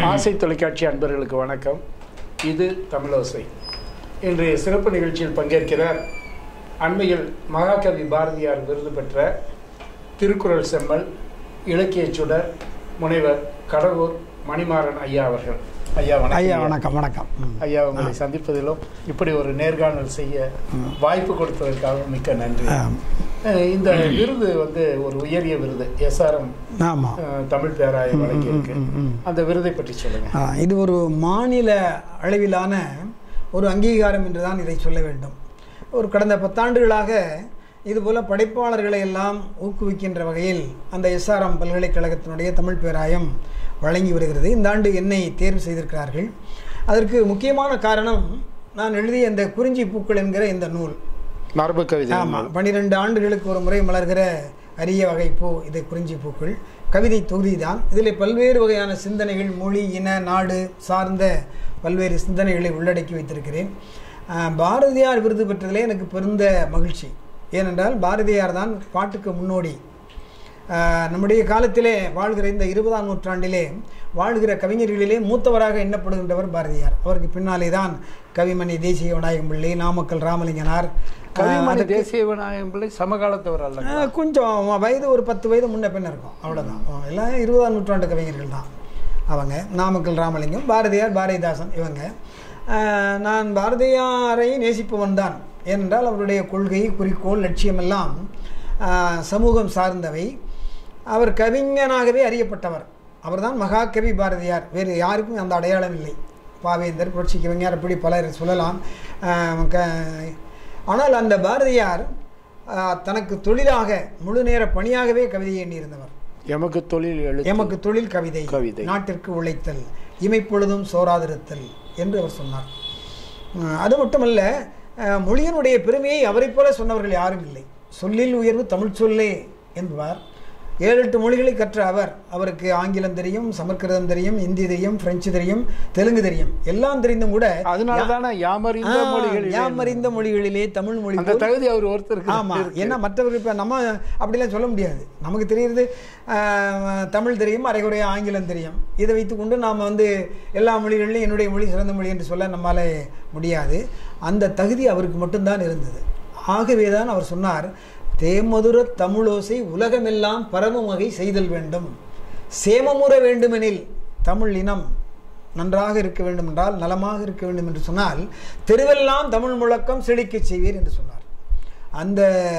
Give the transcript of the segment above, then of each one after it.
ஆசை தொலைக்காட்சி அன்பர்களுக்கு வணக்கம் இது தமிழோசை இன்றைய சிறப்பு நிகழ்ச்சியில் பங்கேற்கிறார் அண்மையில் மகாகவி பாரதியார் விருது பெற்ற திருக்குறள் செம்மல் இலக்கியச் சுடர் முனைவர் கடலூர் மணிமாறன் ஐயா அவர்கள் ஐயா வணக்கம் ஐயா ஐயா. வணக்கம் வணக்கம் ம். ஐயா உங்களை சந்திப்பதிலும் இப்படி ஒரு நேர்காணல் செய்ய வாய்ப்பு கொடுத்ததற்காக மிக்க நன்றி ஆம். அஹ் இந்த விருது வந்து ஒரு உயரிய விருது எஸ்ஆர்எம் ஆமாம் தமிழ் பேராய வழங்கியிருக்கு ம், ம். அந்த விருதை பற்றி சொல்லுங்க ஆ, இது ஒரு மாநில அளவிலான ஒரு அங்கீகாரம் என்று தான் இதை சொல்ல வேண்டும் ஒரு கடந்த பத்தாண்டுகளாக இதுபோல படைப்பாளர்களை எல்லாம் ஊக்குவிக்கின்ற வகையில் அந்த எஸ்ஆர்எம் பல்கலைக்கழகத்தினுடைய தமிழ் பேராயம் வழங்கி வருகிறது இந்த ஆண்டு என்னை தேர்வு செய்திருக்கிறார்கள் அதற்கு முக்கியமான காரணம் நான் எழுதிய இந்த குறிஞ்சி பூக்கள் என்கிற இந்த நூல் மரபு கவிதை ஆமாம் பன்னிரெண்டு ஆண்டுகளுக்கு ஒரு முறை மலர்கிற அரிய வகை பூ இது குறிஞ்சி பூக்கள் கவிதை தொகுதி தான் இதில் பல்வேறு வகையான சிந்தனைகள் மொழி இன நாடு சார்ந்த பல்வேறு சிந்தனைகளை உள்ளடக்கி வைத்திருக்கிறேன் ஆஹ், பாரதியார் விருது பெற்றதிலே எனக்கு பெருந்த மகிழ்ச்சி ஏனென்றால் பாரதியார் தான் பாட்டுக்கு முன்னோடி ஆஹ், நம்முடைய காலத்திலே வாழ்கிற இந்த இருபதாம் நூற்றாண்டிலே வாழ்கிற கவிஞர்களிலே மூத்தவராக எண்ணப்படுகின்றவர் பாரதியார் அவருக்கு பின்னாலே தான் கவிமணி தேசிய விநாயகம் பிள்ளை நாமக்கல் ராமலிங்கனார் ஆஹ், கவிமணி தேசிய விநாயகம் பிள்ளை சமகாலத்தவர் அல்ல ஆஹ், கொஞ்சம் வயது ஒரு பத்து வயது முன்ன பின்ன இருக்கும் அவ்வளோதான் எல்லாம் இருபதாம் நூற்றாண்டு கவிஞர்கள் தான் அவங்க நாமக்கல் ராமலிங்கம் பாரதியார் பாரதிதாசன் இவங்க ஆஹ், நான் பாரதியாரை நேசிப்பவன் தான் ஏனென்றால் அவருடைய கொள்கை குறிக்கோள் லட்சியமெல்லாம் ஆஹ், சமூகம் சார்ந்தவை அவர் கவிஞனாகவே அறியப்பட்டவர் அவர்தான் மகாகவி பாரதியார் வேறு யாருக்கும் அந்த அடையாளம் இல்லை பாவேந்தர் புரட்சி கவிஞர் அப்படி பலர் சொல்லலாம் ஆஹ், க- ஆனால் அந்த பாரதியார் ஆஹ், தனக்கு தொழிலாக முழு நேர பணியாகவே கவிதையை எண்ணியிருந்தவர் எமக்கு தொழில் எழுத்து எமக்கு தொழில் கவிதை கவிதை. நாட்டிற்கு உழைத்தல் இமைப்பொழுதும் சோராதிருத்தல் என்று அவர் சொன்னார் ஆஹ், அது மட்டுமல்ல ஆஹ், மொழியினுடைய பெருமையை அவரைப் போல சொன்னவர்கள் யாரும் இல்லை சொல்லில் உயர்வு தமிழ் சொல்லே என்பார் ஏழு எட்டு மொழிகளை கற்ற அவர் அவருக்கு ஆங்கிலம் தெரியும் சமஸ்கிருதம் தெரியும் இந்தி தெரியும் பிரெஞ்சு தெரியும் தெலுங்கு தெரியும் எல்லாம் தெரிந்தும் கூட அதனால தானே யாமறிந்த ஆஹ், மொழிகள் யாமறிந்த மொழிகளிலே தமிழ் மொழி அந்த தகுதி அவர் ஒருத்தருக்கு ஆமா இருக்கு. ஏன்னா மற்றவர்கள் இப்போ நம்ம அப்படிலாம் சொல்ல முடியாது நமக்கு தெரியுறது ஆஹ், தமிழ் தெரியும் அரைகுறைய ஆங்கிலம் தெரியும் இதை வைத்துக்கொண்டு நாம் வந்து எல்லா மொழிகளிலும் என்னுடைய மொழி சிறந்த மொழி என்று சொல்ல நம்மால முடியாது அந்த தகுதி அவருக்கு மட்டும்தான் இருந்தது ஆகவே தான் அவர் சொன்னார் தேமதுர தமிழோசை உலகமெல்லாம் பரவும் வகை செய்தல் வேண்டும் சேமமுற வேண்டுமெனில் தமிழ் இனம் நன்றாக இருக்க வேண்டும் என்றால் நலமாக இருக்க வேண்டும் என்று சொன்னால் தெருவெல்லாம் தமிழ் முழக்கம் செழிக்கச் செய்வீர் என்று சொன்னார் அந்த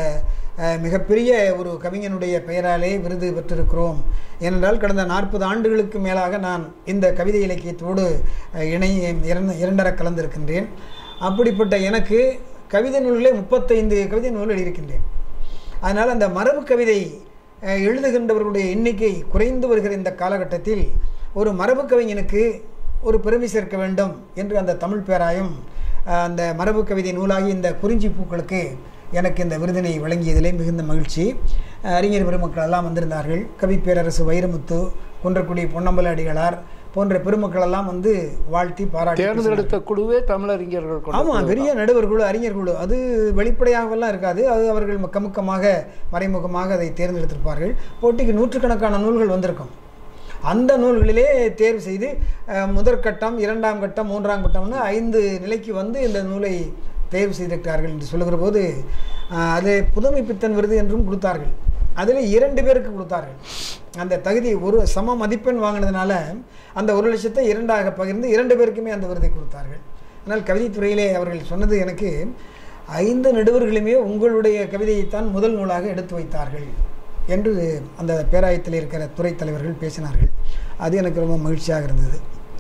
அஹ், மிகப்பெரிய ஒரு கவிஞனுடைய பெயராலே விருது பெற்றிருக்கிறோம் ஏனென்றால் கடந்த நாற்பது ஆண்டுகளுக்கு மேலாக நான் இந்த கவிதை இலக்கியத்தோடு அஹ், இணை இரண்டு இரண்டர கலந்திருக்கின்றேன் அப்படிப்பட்ட எனக்கு கவிதை நூல்களே முப்பத்தைந்து கவிதை நூல் எழுதியிருக்கின்றேன் அதனால் அந்த மரபு கவிதை அஹ், எழுதுகின்றவர்களுடைய எண்ணிக்கை குறைந்து வருகிற இந்த காலகட்டத்தில் ஒரு மரபு கவிஞனுக்கு ஒரு பெருமை சேர்க்க வேண்டும் என்று அந்த தமிழ் பேராயம் அஹ், அந்த மரபு கவிதை நூலாகி இந்த குறிஞ்சி பூக்களுக்கு எனக்கு இந்த விருதினை வழங்கியதிலே மிகுந்த மகிழ்ச்சி அஹ், அறிஞர் பெருமக்கள் எல்லாம் வந்திருந்தார்கள் கவி பேரரசு வைரமுத்து குன்றக்குடி பொன்னம்பல அடிகளார் போன்ற பெருமக்கள் எல்லாம் வந்து வாழ்த்தி பாராட்டி பேசினார்கள். தேர்ந்தெடுத்த குழுவே தமிழறிஞர்கள் கொண்ட ஆமாம் குழு. பெரிய நடுவர் குழு அறிஞர் குழு அது வெளிப்படையாகவெல்லாம் இருக்காது அது அவர்கள் கமுக்கமாக மறைமுகமாக அதை தேர்ந்தெடுத்திருப்பார்கள் போட்டிக்கு நூற்றுக்கணக்கான நூல்கள் வந்திருக்கும் அந்த நூல்களிலே தேர்வு செய்து அஹ், முதற்கட்டம் இரண்டாம் கட்டம் மூன்றாம் கட்டம்னு ஐந்து நிலைக்கு வந்து இந்த நூலை தேர்வு செய்திருக்கிறார்கள் என்று சொல்லுகிற போது அஹ், அது புதுமை பித்தன் விருது என்றும் கொடுத்தார்கள் அதில் இரண்டு பேருக்கு கொடுத்தார்கள் அந்த தகுதி ஒரு சம மதிப்பெண் வாங்கினதுனால அந்த ஒரு லட்சத்தை இரண்டாக பகிர்ந்து இரண்டு பேருக்குமே அந்த விருதை கொடுத்தார்கள் ஆனால் கவிதைத்துறையிலே அவர்கள் சொன்னது எனக்கு ஐந்து நடுவர்களுமே உங்களுடைய கவிதையைத்தான் முதல் நூலாக எடுத்து வைத்தார்கள் என்று அந்த பேராயத்தில் இருக்கிற துறை தலைவர்கள் பேசினார்கள் அது எனக்கு ரொம்ப மகிழ்ச்சியாக இருந்தது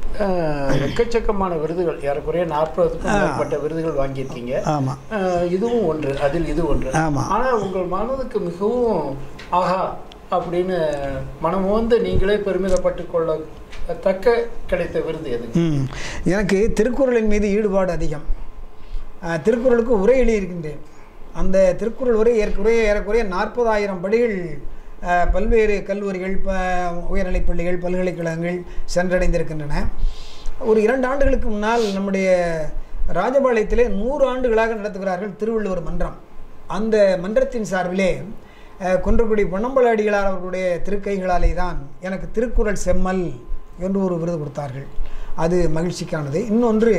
அஹ், எக்கச்சக்கமான விருதுகள் ஏறக்குறைய நாற்பதுக்கும் மேற்பட்ட விருதுகள் வாங்கியிருக்கீங்க ஆமாம் அஹ், இதுவும் ஒன்று அதில் இது ஒன்று ஆமா. ஆனா உங்கள் மனதுக்கு மிகவும் ஆஹா அப்படின்னு மனமோந்து நீங்களே பெருமிதப்பட்டு கொள்ள தக்க கிடைத்த விருது எதுங்க ம். எனக்கு திருக்குறளின் மீது ஈடுபாடு அதிகம் அஹ், திருக்குறளுக்கு உரை எழுதியிருக்கின்றேன் அந்த திருக்குறள் உரை ஏற்குறைய ஏறக்குறைய நாற்பதாயிரம் படிகள் அஹ், பல்வேறு கல்லூரிகள் ப உயர்நிலைப் பள்ளிகள் பல்கலைக்கழகங்கள் சென்றடைந்திருக்கின்றன ஒரு இரண்டு ஆண்டுகளுக்கு முன்னால் நம்முடைய ராஜபாளையத்திலே நூறு ஆண்டுகளாக நடத்துகிறார்கள் திருவள்ளுவர் மன்றம் அந்த மன்றத்தின் சார்பிலே அஹ், குன்றக்குடி பொன்னம்பல அடிகளார் அவர்களுடைய திருக்கைகளாலே தான் எனக்கு திருக்குறள் செம்மல் என்று ஒரு விருது கொடுத்தார்கள் அது மகிழ்ச்சிக்கானது இன்னொன்று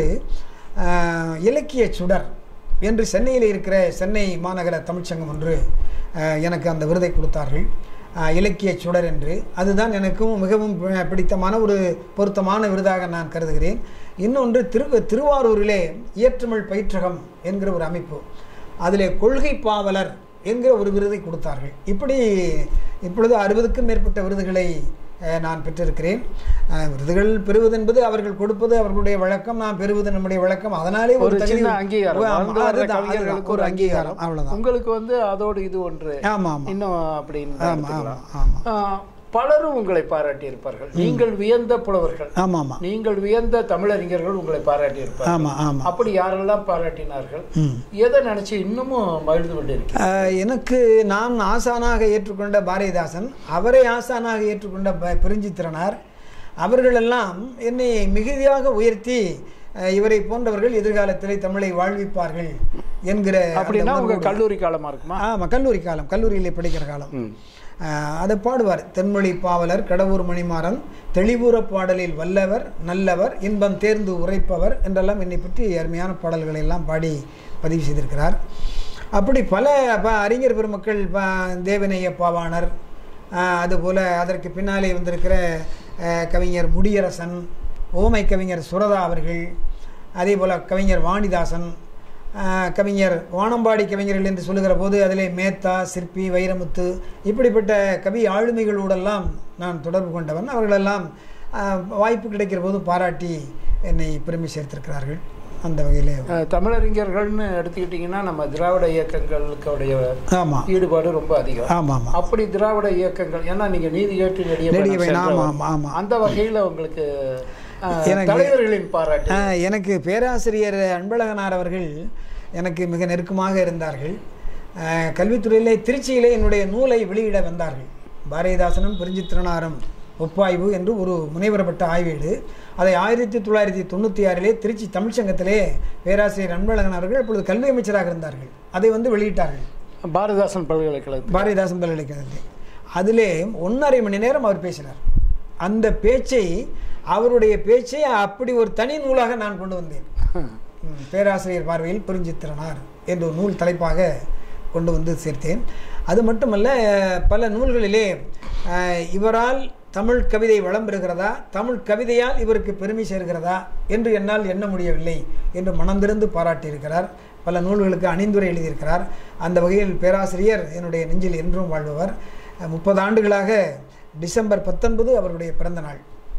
ஆஹ், இலக்கிய சுடர் என்று சென்னையில் இருக்கிற சென்னை மாநகர தமிழ்ச்சங்கம் ஒன்று ஆஹ், எனக்கு அந்த விருதை கொடுத்தார்கள் ஆஹ், இலக்கிய சுடர் என்று அதுதான் எனக்கும் மிகவும் பி- பிடித்தமான ஒரு பொருத்தமான விருதாக நான் கருதுகிறேன் இன்னொன்று திரு திருவாரூரிலே இயற்றுமிழ் பயிற்றகம் என்கிற ஒரு அமைப்பு அதிலே கொள்கை பாவலர் என்கிற ஒரு விருதை கொடுத்தார்கள் இப்படி இப்பொழுது அறுபதுக்கும் மேற்பட்ட விருதுகளை அஹ், நான் பெற்றிருக்கிறேன் அஹ், விருதுகள் பெறுவது என்பது அவர்கள் கொடுப்பது அவர்களுடைய வழக்கம் நான் பெறுவது நம்முடைய வழக்கம் அதனாலே ஒரு தகுதி- சின்ன அங்கீகாரம் ஆமா, வளர்ந்து வர்ற அதுதான், கவிஞர்களுக்கு அதுதான், ஒரு அங்கீகாரம் அவ்வளவுதான் உங்களுக்கு வந்து அதோடு இது ஒன்று ஆமா ஆமா இன்னும் அப்படின்னு ஆமா எடுத்துக்கலாம். ஆமா ஆமா ஆ, பலரும் உங்களை பாராட்டி இருப்பார்கள் நீங்கள் வியந்த புலவர்கள் ஆமா ஆமா நீங்கள் வியந்த தமிழறிஞர்கள் உங்களை பாராட்டி இருப்பார்கள் ஆமா ஆமா அப்படி யாரெல்லாம் பாராட்டினார்கள் ம் எதை நினைச்சு இன்னமும் மகிழ்ந்து கொண்டிருக்கீங்க ஆஹ் எனக்கு நான் ஆசானாக ஏற்றுக்கொண்ட பாரதிதாசன் அவரை ஆசானாக ஏற்றுக்கொண்ட ப- பெருஞ்சித்திரனார் அவர்களெல்லாம் என்னை மிகுதியாக உயர்த்தி ஆஹ் இவரை போன்றவர்கள் எதிர்காலத்திலே தமிழை வாழ்விப்பார்கள் என்கிற அந்த அப்படின்னா உங்க உணர்வோடு- கல்லூரி காலமா இருக்குமா ஆமாம் கல்லூரி காலம் கல்லூரியிலே படிக்கிற காலம் ம். ஆஹ் அதை பாடுவார் தென்மொழி பாவலர் கடவுர் மணிமாறன் தெளிவுற பாடலில் வல்லவர் நல்லவர் இன்பம் தேர்ந்து உரைப்பவர் என்றெல்லாம் என்னை பற்றி அருமையான பாடல்களை எல்லாம் பாடி பதிவு செய்திருக்கிறார் அப்படி பல ப- அறிஞர் பெருமக்கள் ப- தேவநேய பாவாணர் ஆஹ் அதுபோல அதற்கு பின்னாலே வந்திருக்கிற ஆஹ் கவிஞர் முடியரசன் ஓமை கவிஞர் சுரதா அவர்கள் அதே போல் கவிஞர் வாணிதாசன் ஆஹ் கவிஞர் வானம்பாடி கவிஞர்கள் என்று சொல்லுகிற போது அதிலே மேத்தா சிற்பி வைரமுத்து இப்படிப்பட்ட கவி ஆளுமைகளோடெல்லாம் நான் தொடர்பு கொண்டவன் அவர்களெல்லாம் ஆஹ் வாய்ப்பு கிடைக்கிற போது பாராட்டி என்னை பெருமை சேர்த்திருக்கிறார்கள் அந்த வகையிலே அஹ், தமிழறிஞர்கள்னு எடுத்துக்கிட்டிங்கன்னா நம்ம திராவிட இயக்கங்களுடைய ஆமாம் ஈடுபாடு ரொம்ப அதிகம் ஆமாம் ஆமாம் அப்படி திராவிட இயக்கங்கள் ஏன்னா நீங்க நீதி கேட்டு நெடிய நெடிய பயணம் பயணம், ஆமா, சென்றவர். ஆமா, ஆமா. அந்த வகையில உங்களுக்கு அஹ், எனக்கு- தலைவர்களின் பாராட்டு ஆஹ் எனக்கு பேராசிரியர் அன்பழகனார் அவர்கள் எனக்கு மிக நெருக்கமாக இருந்தார்கள் ஆஹ் கல்வித்துறையிலே திருச்சியிலே என்னுடைய நூலை வெளியிட வந்தார்கள் பாரதிதாசனும் பெருஞ்சித்திரனாரும் ஒப்பாய்வு என்று ஒரு முனைவரப்பட்ட ஆய்வேடு அதை ஆயிரத்தி தொள்ளாயிரத்தி தொண்ணூற்றி ஆறிலே திருச்சி தமிழ்ச்சங்கத்திலே பேராசிரியர் அன்பழகன் அவர்கள் அப்பொழுது கல்வி அமைச்சராக இருந்தார்கள் அதை வந்து வெளியிட்டார்கள் பாரதிதாசன் பல்கலைக்கழகத்தில் பாரதிதாசன் பல்கலைக்கழகத்தில் அதிலே ஒன்றரை மணி நேரம் அவர் பேசினார் அந்த பேச்சை அவருடைய பேச்சை அப்படி ஒரு தனி நூலாக நான் கொண்டு வந்தேன் ம், பேராசிரியர் பார்வையில் பெருஞ்சித்திரனார் என்ற ஒரு நூல் தலைப்பாக கொண்டு வந்து சேர்த்தேன் அது மட்டுமல்ல பல நூல்களிலே அஹ், இவரால் தமிழ் கவிதை வளம் பெறுகிறதா தமிழ் கவிதையால் இவருக்கு பெருமை சேர்கிறதா என்று என்னால் எண்ண முடியவில்லை என்று மனந்திருந்து பாராட்டியிருக்கிறார் பல நூல்களுக்கு அணிந்துரை எழுதியிருக்கிறார் அந்த வகையில் பேராசிரியர் என்னுடைய நெஞ்சில் என்றும் வாழ்பவர் அஹ், முப்பது ஆண்டுகளாக டிசம்பர் பத்தொன்பது அவருடைய பிறந்த நாள்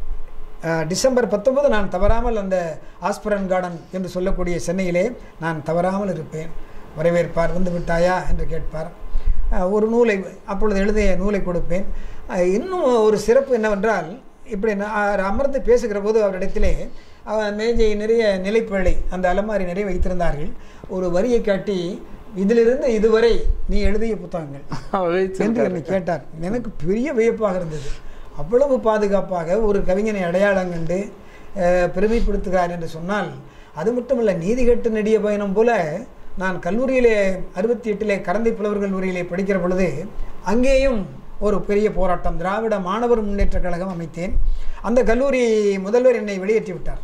அஹ், டிசம்பர் பத்தொன்பது நான் தவறாமல் அந்த ஆஸ்பரன் கார்டன் என்று சொல்லக்கூடிய சென்னையிலே நான் தவறாமல் இருப்பேன் வரவேற்பார் வந்து விட்டாயா என்று கேட்பார் அஹ், ஒரு நூலை அப்பொழுது எழுதிய நூலை கொடுப்பேன் அஹ், இன்னும் ஒரு சிறப்பு என்னவென்றால் இப்படி நான் அவர் அமர்ந்து பேசுகிற போது அவரிடத்திலே அவர் மேஜை நிறைய நிலைப்பேழை அந்த அலமாரி நிறைய வைத்திருந்தார்கள் ஒரு வரியை காட்டி இதிலிருந்து இதுவரை நீ எழுதிய புத்தகங்கள் என்று என்னை கேட்டார் எனக்கு பெரிய வியப்பாக இருந்தது அவ்வளவு பாதுகாப்பாக ஒரு கவிஞனை அடையாளம் கண்டு அஹ், பெருமைப்படுத்துகிறார் என்று சொன்னால் அது மட்டுமல்ல நீதி கெட்டு நெடிய பயணம் போல நான் கல்லூரியிலே அறுபத்தி எட்டிலே கரந்தை புலவர்கள் உரையிலே படிக்கிற பொழுது அங்கேயும் ஒரு பெரிய போராட்டம் திராவிட மாணவர் முன்னேற்ற கழகம் அமைத்தேன் அந்த கல்லூரி முதல்வர் என்னை வெளியேற்றி விட்டார்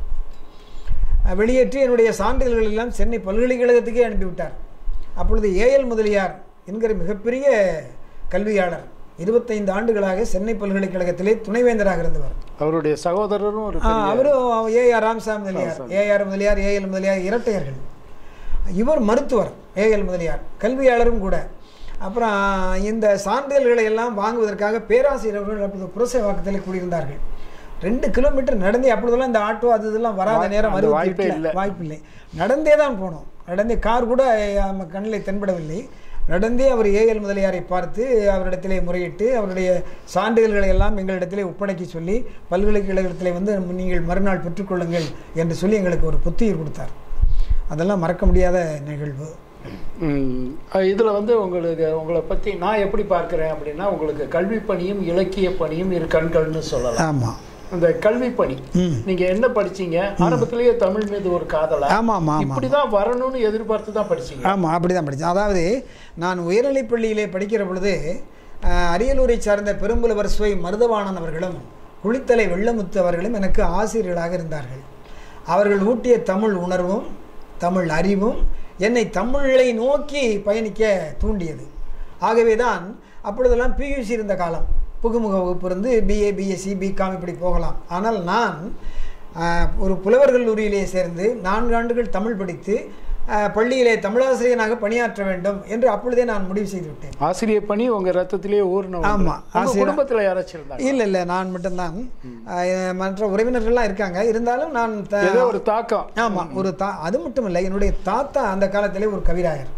அஹ், வெளியேற்றி என்னுடைய சான்றிதழ்கள் எல்லாம் சென்னை பல்கலைக்கழகத்துக்கே அனுப்பிவிட்டார் அப்பொழுது ஏஎல் முதலியார் என்கிற மிகப்பெரிய கல்வியாளர் இருபத்தைந்து ஆண்டுகளாக சென்னை பல்கலைக்கழகத்திலே துணைவேந்தராக இருந்தவர் அவருடைய சகோதரரும் ஒரு ஆ, பெரிய- அவரும் A R Ramasamy Mudaliar A R Mudaliar A L Mudaliar இரட்டையர்கள் இவர் மருத்துவர் ஏஎல் முதலியார் கல்வியாளரும் கூட அப்புறம் இந்த சான்றிதழ்களை எல்லாம் வாங்குவதற்காக பேராசிரியர் அவர்கள் அப்பொழுது புரசைவாக்கத்தில் கூடியிருந்தார்கள் ரெண்டு கிலோமீட்டர் நடந்தே அப்பொழுதெல்லாம் இந்த ஆட்டோ அது இதெல்லாம் வராத வாய்- நேரம் அந்த அறுபத்தி வாய்ப்பே எட்டுல. இல்லை. வாய்ப்பில்லை நடந்தே தான் போனோம் நடந்தே கார் கூட நம்ம கண்ணில் தென்படவில்லை நடந்தே அவர் ஏஎல் முதலியாரை பார்த்து அவரிடத்திலே முறையிட்டு அவருடைய சான்றிதழ்களை எல்லாம் எங்களிடத்திலே ஒப்படைக்க சொல்லி பல்கலைக்கழகத்திலே வந்து நீங்கள் மறுநாள் பெற்றுக்கொள்ளுங்கள் என்று சொல்லி எங்களுக்கு ஒரு புத்துயிர் கொடுத்தார் அதெல்லாம் மறக்க முடியாத நிகழ்வு ம். அஹ் இதுல வந்து உங்களுக்கு உங்களை பத்தி நான் எப்படி பார்க்கிறேன் அப்படின்னா உங்களுக்கு கல்வி பணியும் இலக்கிய பணியும் இரு கண்கள்னு சொல்லலாம் ஆமாம் அந்த கல்வி பணி ம் நீங்க என்ன படிச்சீங்க ஆரம்பத்திலேயே தமிழ் மீது ஒரு காதலா ஆமாம் ஆமாம் ஆமாம் இப்படிதான் வரணும்னு எதிர்பார்த்து தான் படிச்சீங்க ஆமாம் அப்படி தான் படித்தேன் அதாவது நான் உயர்நிலைப் பள்ளியிலே படிக்கிற பொழுது அஹ், அரியலூரை சார்ந்த பெரும்புலவர் சுவை மருதவாணன் அவர்களும் குளித்தலை வெள்ளமுத்து அவர்களும் எனக்கு ஆசிரியர்களாக இருந்தார்கள் அவர்கள் ஊட்டிய தமிழ் உணர்வும் தமிழ் அறிவும் என்னை தமிழை நோக்கி பயணிக்க தூண்டியது ஆகவே தான் அப்பொழுதெல்லாம் பியூசி இருந்த காலம் புகுமுக வகுப்பு இருந்து பிஏ பிஎஸ்சி பிகாம் இப்படி போகலாம் ஆனால் நான் ஆஹ், ஒரு புலவர் கல்லூரியிலே சேர்ந்து நான்கு ஆண்டுகள் தமிழ் படித்து ஆஹ், பள்ளியிலே தமிழாசிரியனாக பணியாற்ற வேண்டும் என்று அப்பொழுதே நான் முடிவு செய்து விட்டேன் ஆசிரியர் பணி உங்க ரத்தத்திலேயே ஊர்ன ஆமா, ஆசிரியர். குடும்பத்துல யாராச்சும் இருந்தாங்க இல்லை இல்லை நான் மட்டும்தான் ஆஹ், மற்ற உறவினர்கள்லாம் இருக்காங்க இருந்தாலும் நான் த- ஏதோ ஒரு தாக்கம் ஆமாம் ஒரு தா அது மட்டும் இல்லை என்னுடைய தாத்தா அந்த காலத்திலே ஒரு கவிராயர்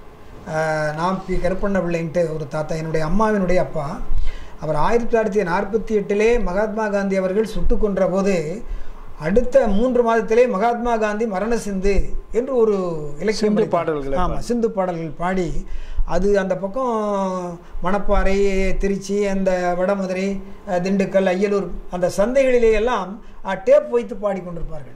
ஆஹ், நாம் பி கருப்பண்ண பிள்ளைன்ட்டு ஒரு தாத்தா என்னுடைய அம்மாவினுடைய அப்பா அவர் ஆயிரத்தி தொள்ளாயிரத்தி நாற்பத்தி எட்டிலே மகாத்மா காந்தி அவர்கள் சுட்டு கொன்ற போது அடுத்த மூன்று மாதத்திலே மகாத்மா காந்தி மரண சிந்து என்று ஒரு இலக்கியம் சிந்து படித்தார். பாடல்களை ஆமா சிந்து பாடல்கள் பாடி அது அந்த பக்கம் மணப்பாறை திருச்சி அந்த வடமதுரை அஹ், திண்டுக்கல் அய்யலூர் அந்த சந்தைகளிலே எல்லாம் அஹ், டேப் வைத்து பாடிக்கொண்டிருப்பார்கள்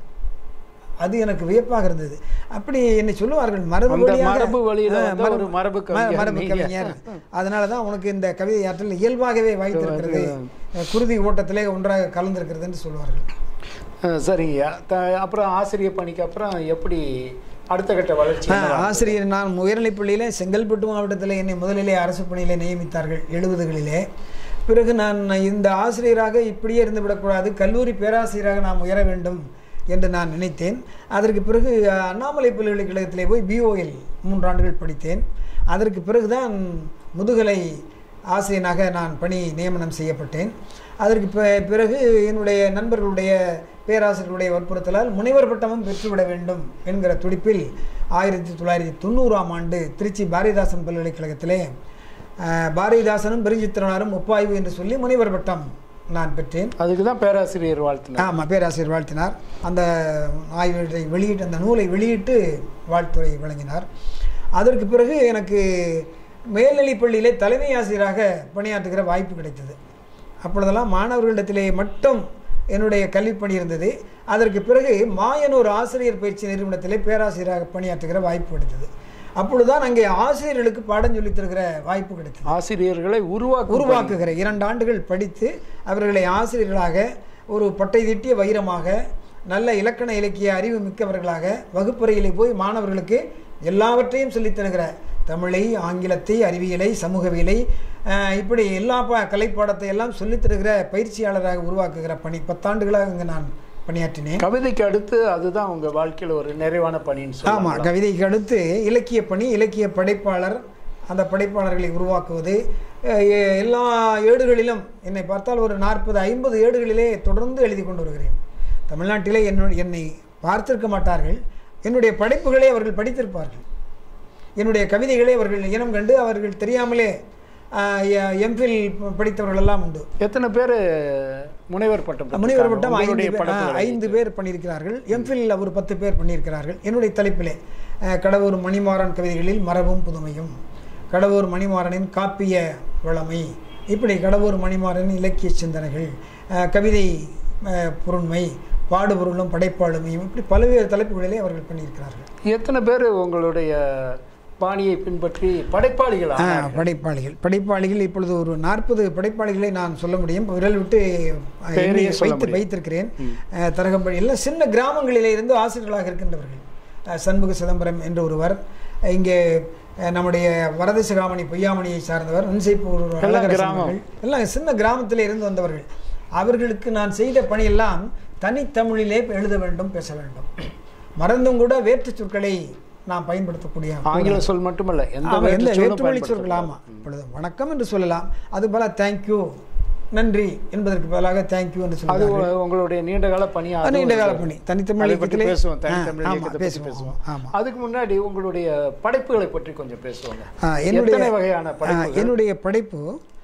அது எனக்கு வியப்பாக இருந்தது அப்படி என்னை சொல்லுவார்கள் மரபு அந்த வழியாக- மரபு வழியில ஆ, வந்த மரபு- ஒரு மரபு ம- கவிஞர் மரபு நீங்க. கவிஞர் அதனால தான் உனக்கு இந்த கவிதை ஆற்றல் இயல்பாகவே வாய்த்திருக்கிறது அஹ், குருதி ஓட்டத்திலே ஒன்றாக கலந்திருக்கிறது என்று சொல்வார்கள் அஹ் சரிங்கய்யா த- அப்புறம் ஆசிரியர் பணிக்கு அப்புறம் எப்படி அடுத்த கட்ட வளர்ச்சி ஆ, ஆசிரியர் நான் உயர்நிலைப் பள்ளியிலே செங்கல்பட்டு மாவட்டத்தில் என்னை முதலிலே அரசு பணியிலே நியமித்தார்கள் எழுபதுகளிலே பிறகு நான் இந்த ஆசிரியராக இப்படியே இருந்து விடக்கூடாது கல்லூரி பேராசிரியராக நாம் உயர வேண்டும் என்று நான் நினைத்தேன் அதற்கு பிறகு அ, அண்ணாமலை பல்கலைக்கழகத்திலே போய் பிஓஎல் மூன்றாண்டுகள் படித்தேன் அதற்கு பிறகுதான் முதுகலை ஆசிரியனாக நான் பணி நியமனம் செய்யப்பட்டேன் அதற்கு பி- பிறகு என்னுடைய நண்பர்களுடைய பேராசிரியர்களுடைய வற்புறுத்தலால் முனைவர் பட்டமும் பெற்றுவிட வேண்டும் என்கிற துடிப்பில் ஆயிரத்தி தொள்ளாயிரத்தி தொண்ணூறாம் ஆண்டு திருச்சி பாரதிதாசன் பல்கலைக்கழகத்திலே அஹ், பாரதிதாசனும் பெருஞ்சித்திரனாரும் ஒப்பாய்வு என்று சொல்லி முனைவர் பட்டம் நான் பெற்றேன் அதுக்கு தான் பேராசிரியர் வாழ்த்தினார் ஆமாம் பேராசிரியர் வாழ்த்தினார் அந்த ஆய்வை வெளியிட்டு அந்த நூலை வெளியிட்டு வாழ்த்துறை வழங்கினார் அதற்கு பிறகு எனக்கு மேல்நிலைப் பள்ளியிலே தலைமை ஆசிரியராக பணியாற்றுகிற வாய்ப்பு கிடைத்தது அப்பொழுதெல்லாம் மாணவர்களிடத்திலே மட்டும் என்னுடைய கல்விப்பணி இருந்தது அதற்கு பிறகு மாயனூர் ஆசிரியர் பயிற்சி நிறுவனத்திலே பேராசிரியராக பணியாற்றுகிற வாய்ப்பு கிடைத்தது அப்பொழுதுதான் அங்கே ஆசிரியர்களுக்கு பாடம் சொல்லித் தருகிற வாய்ப்பு கிடைத்தது ஆசிரியர்களை உருவாக்க உருவாக்குகிற இரண்டு ஆண்டுகள் படித்து அவர்களை ஆசிரியர்களாக ஒரு பட்டை தீட்டிய வைரமாக நல்ல இலக்கண இலக்கிய அறிவு மிக்கவர்களாக வகுப்பறையிலே போய் மாணவர்களுக்கு எல்லாவற்றையும் சொல்லித் தருகிற தமிழை ஆங்கிலத்தை அறிவியலை சமூகவியலை அஹ், இப்படி எல்லா ப கலைப்பாடத்தை எல்லாம் சொல்லித் தருகிற பயிற்சியாளராக உருவாக்குகிற பணி பத்தாண்டுகளாக இங்கு நான் பணியாற்றினேன் கவிதைக்கு அடுத்து அதுதான் உங்க வாழ்க்கையில ஒரு நிறைவான பணின்னு ஆமாம் சொல்லலாம் கவிதைக்கு அடுத்து இலக்கிய பணி இலக்கிய படைப்பாளர் அந்த படைப்பாளர்களை உருவாக்குவது அஹ், எ- எல்லா ஏடுகளிலும் என்னை பார்த்தால் ஒரு நாற்பது ஐம்பது ஏடுகளிலே தொடர்ந்து எழுதி கொண்டு வருகிறேன் தமிழ்நாட்டிலே என்னுடைய என்னை பார்த்திருக்க மாட்டார்கள் என்னுடைய படைப்புகளை அவர்கள் படித்திருப்பார்கள் என்னுடைய கவிதைகளை அவர்கள் இனம் கண்டு அவர்கள் தெரியாமலே எம்ஃபில் படித்தவர்கள் எல்லாம் உண்டு எத்தனை பேர் முனைவர் பட்டம் முனைவர் பெற்றிருக்காங்க? பட்டம் ஐந்து உங்களுடைய பேர் ஆ, படைப்புகளை ஐந்து பேர் பண்ணியிருக்கிறார்கள் எம்ஃபில் ஒரு பத்து பேர் பண்ணியிருக்கிறார்கள் என்னுடைய தலைப்பிலே அஹ், கடவுர் மணிமாறன் கவிதைகளில் மரபும் புதுமையும் கடவுர் மணிமாறனின் காப்பிய வளமை இப்படி கடவுர் மணிமாறன் இலக்கிய சிந்தனைகள் அஹ், கவிதை அஹ், பொருண்மை பாடுபொருளும் படைப்பாளுமையும் இப்படி பல்வேறு தலைப்புகளிலே அவர்கள் பண்ணியிருக்கிறார்கள் எத்தனை பேர் உங்களுடைய பாணியை பின்பற்றி படைப்பாளிகள் ஆ, படைப்பாளிகள் படைப்பாளிகள் இப்பொழுது ஒரு நாற்பது படைப்பாளிகளை நான் சொல்ல முடியும் விரல் விட்டு அஹ், பெயரையே எண்ணி சொல்ல வைத்து முடியும். வைத்திருக்கிறேன் அஹ், தரகம்படி எல்லாம் சின்ன கிராமங்களிலே இருந்து ஆசிரியர்களாக இருக்கின்றவர்கள் அஹ், சண்முக சிதம்பரம் என்ற ஒருவர் அஹ், இங்கே அஹ், நம்முடைய வரதசிகாமணி பொய்யாமணியை சார்ந்தவர் நன்சைப்பூர் அழகரசன் கிராமம். அவர்கள். எல்லாம் சின்ன கிராமத்திலே இருந்து வந்தவர்கள் அவர்களுக்கு நான் செய்த பணியெல்லாம் தனித்தமிழிலே எழுத வேண்டும் பேச வேண்டும் மறந்தும் கூட வேற்றுச் சொற்களை நாம் பயன்படுத்தக்கூடிய ஆங்கில சொல் மட்டுமல்ல எந்த ஆமா, எந்த வேற்றுச் சொல்லும் வேற்றுமொழி சொற்கள் பயன்படுத்தலாம். ஆமா இப்பொழுது வணக்கம் என்று சொல்லலாம் அது போல தேங்க்யூ நன்றி என்பதற்கு பதிலாக தேங்க்யூ என்று அது சொல்லுவாங்க உ- உங்களுடைய நீண்ட கால பணி அது நீண்ட ஒரு- கால பணி தனித்தமிழ் அதை பற்றி இயக்கத்திலே- பேசுவோம் ஆ, தனித்தமிழ் ஆமா, இயக்கத்தை பற்றி பேசுவோம், பேசுவோம் ஆமா. அதுக்கு முன்னாடி உங்களுடைய படைப்புகளை பற்றி கொஞ்சம் பேசுவாங்க ஆ, என்னுடைய எத்தனை வகையான ஆ, படைப்புகள் என்னுடைய படைப்பு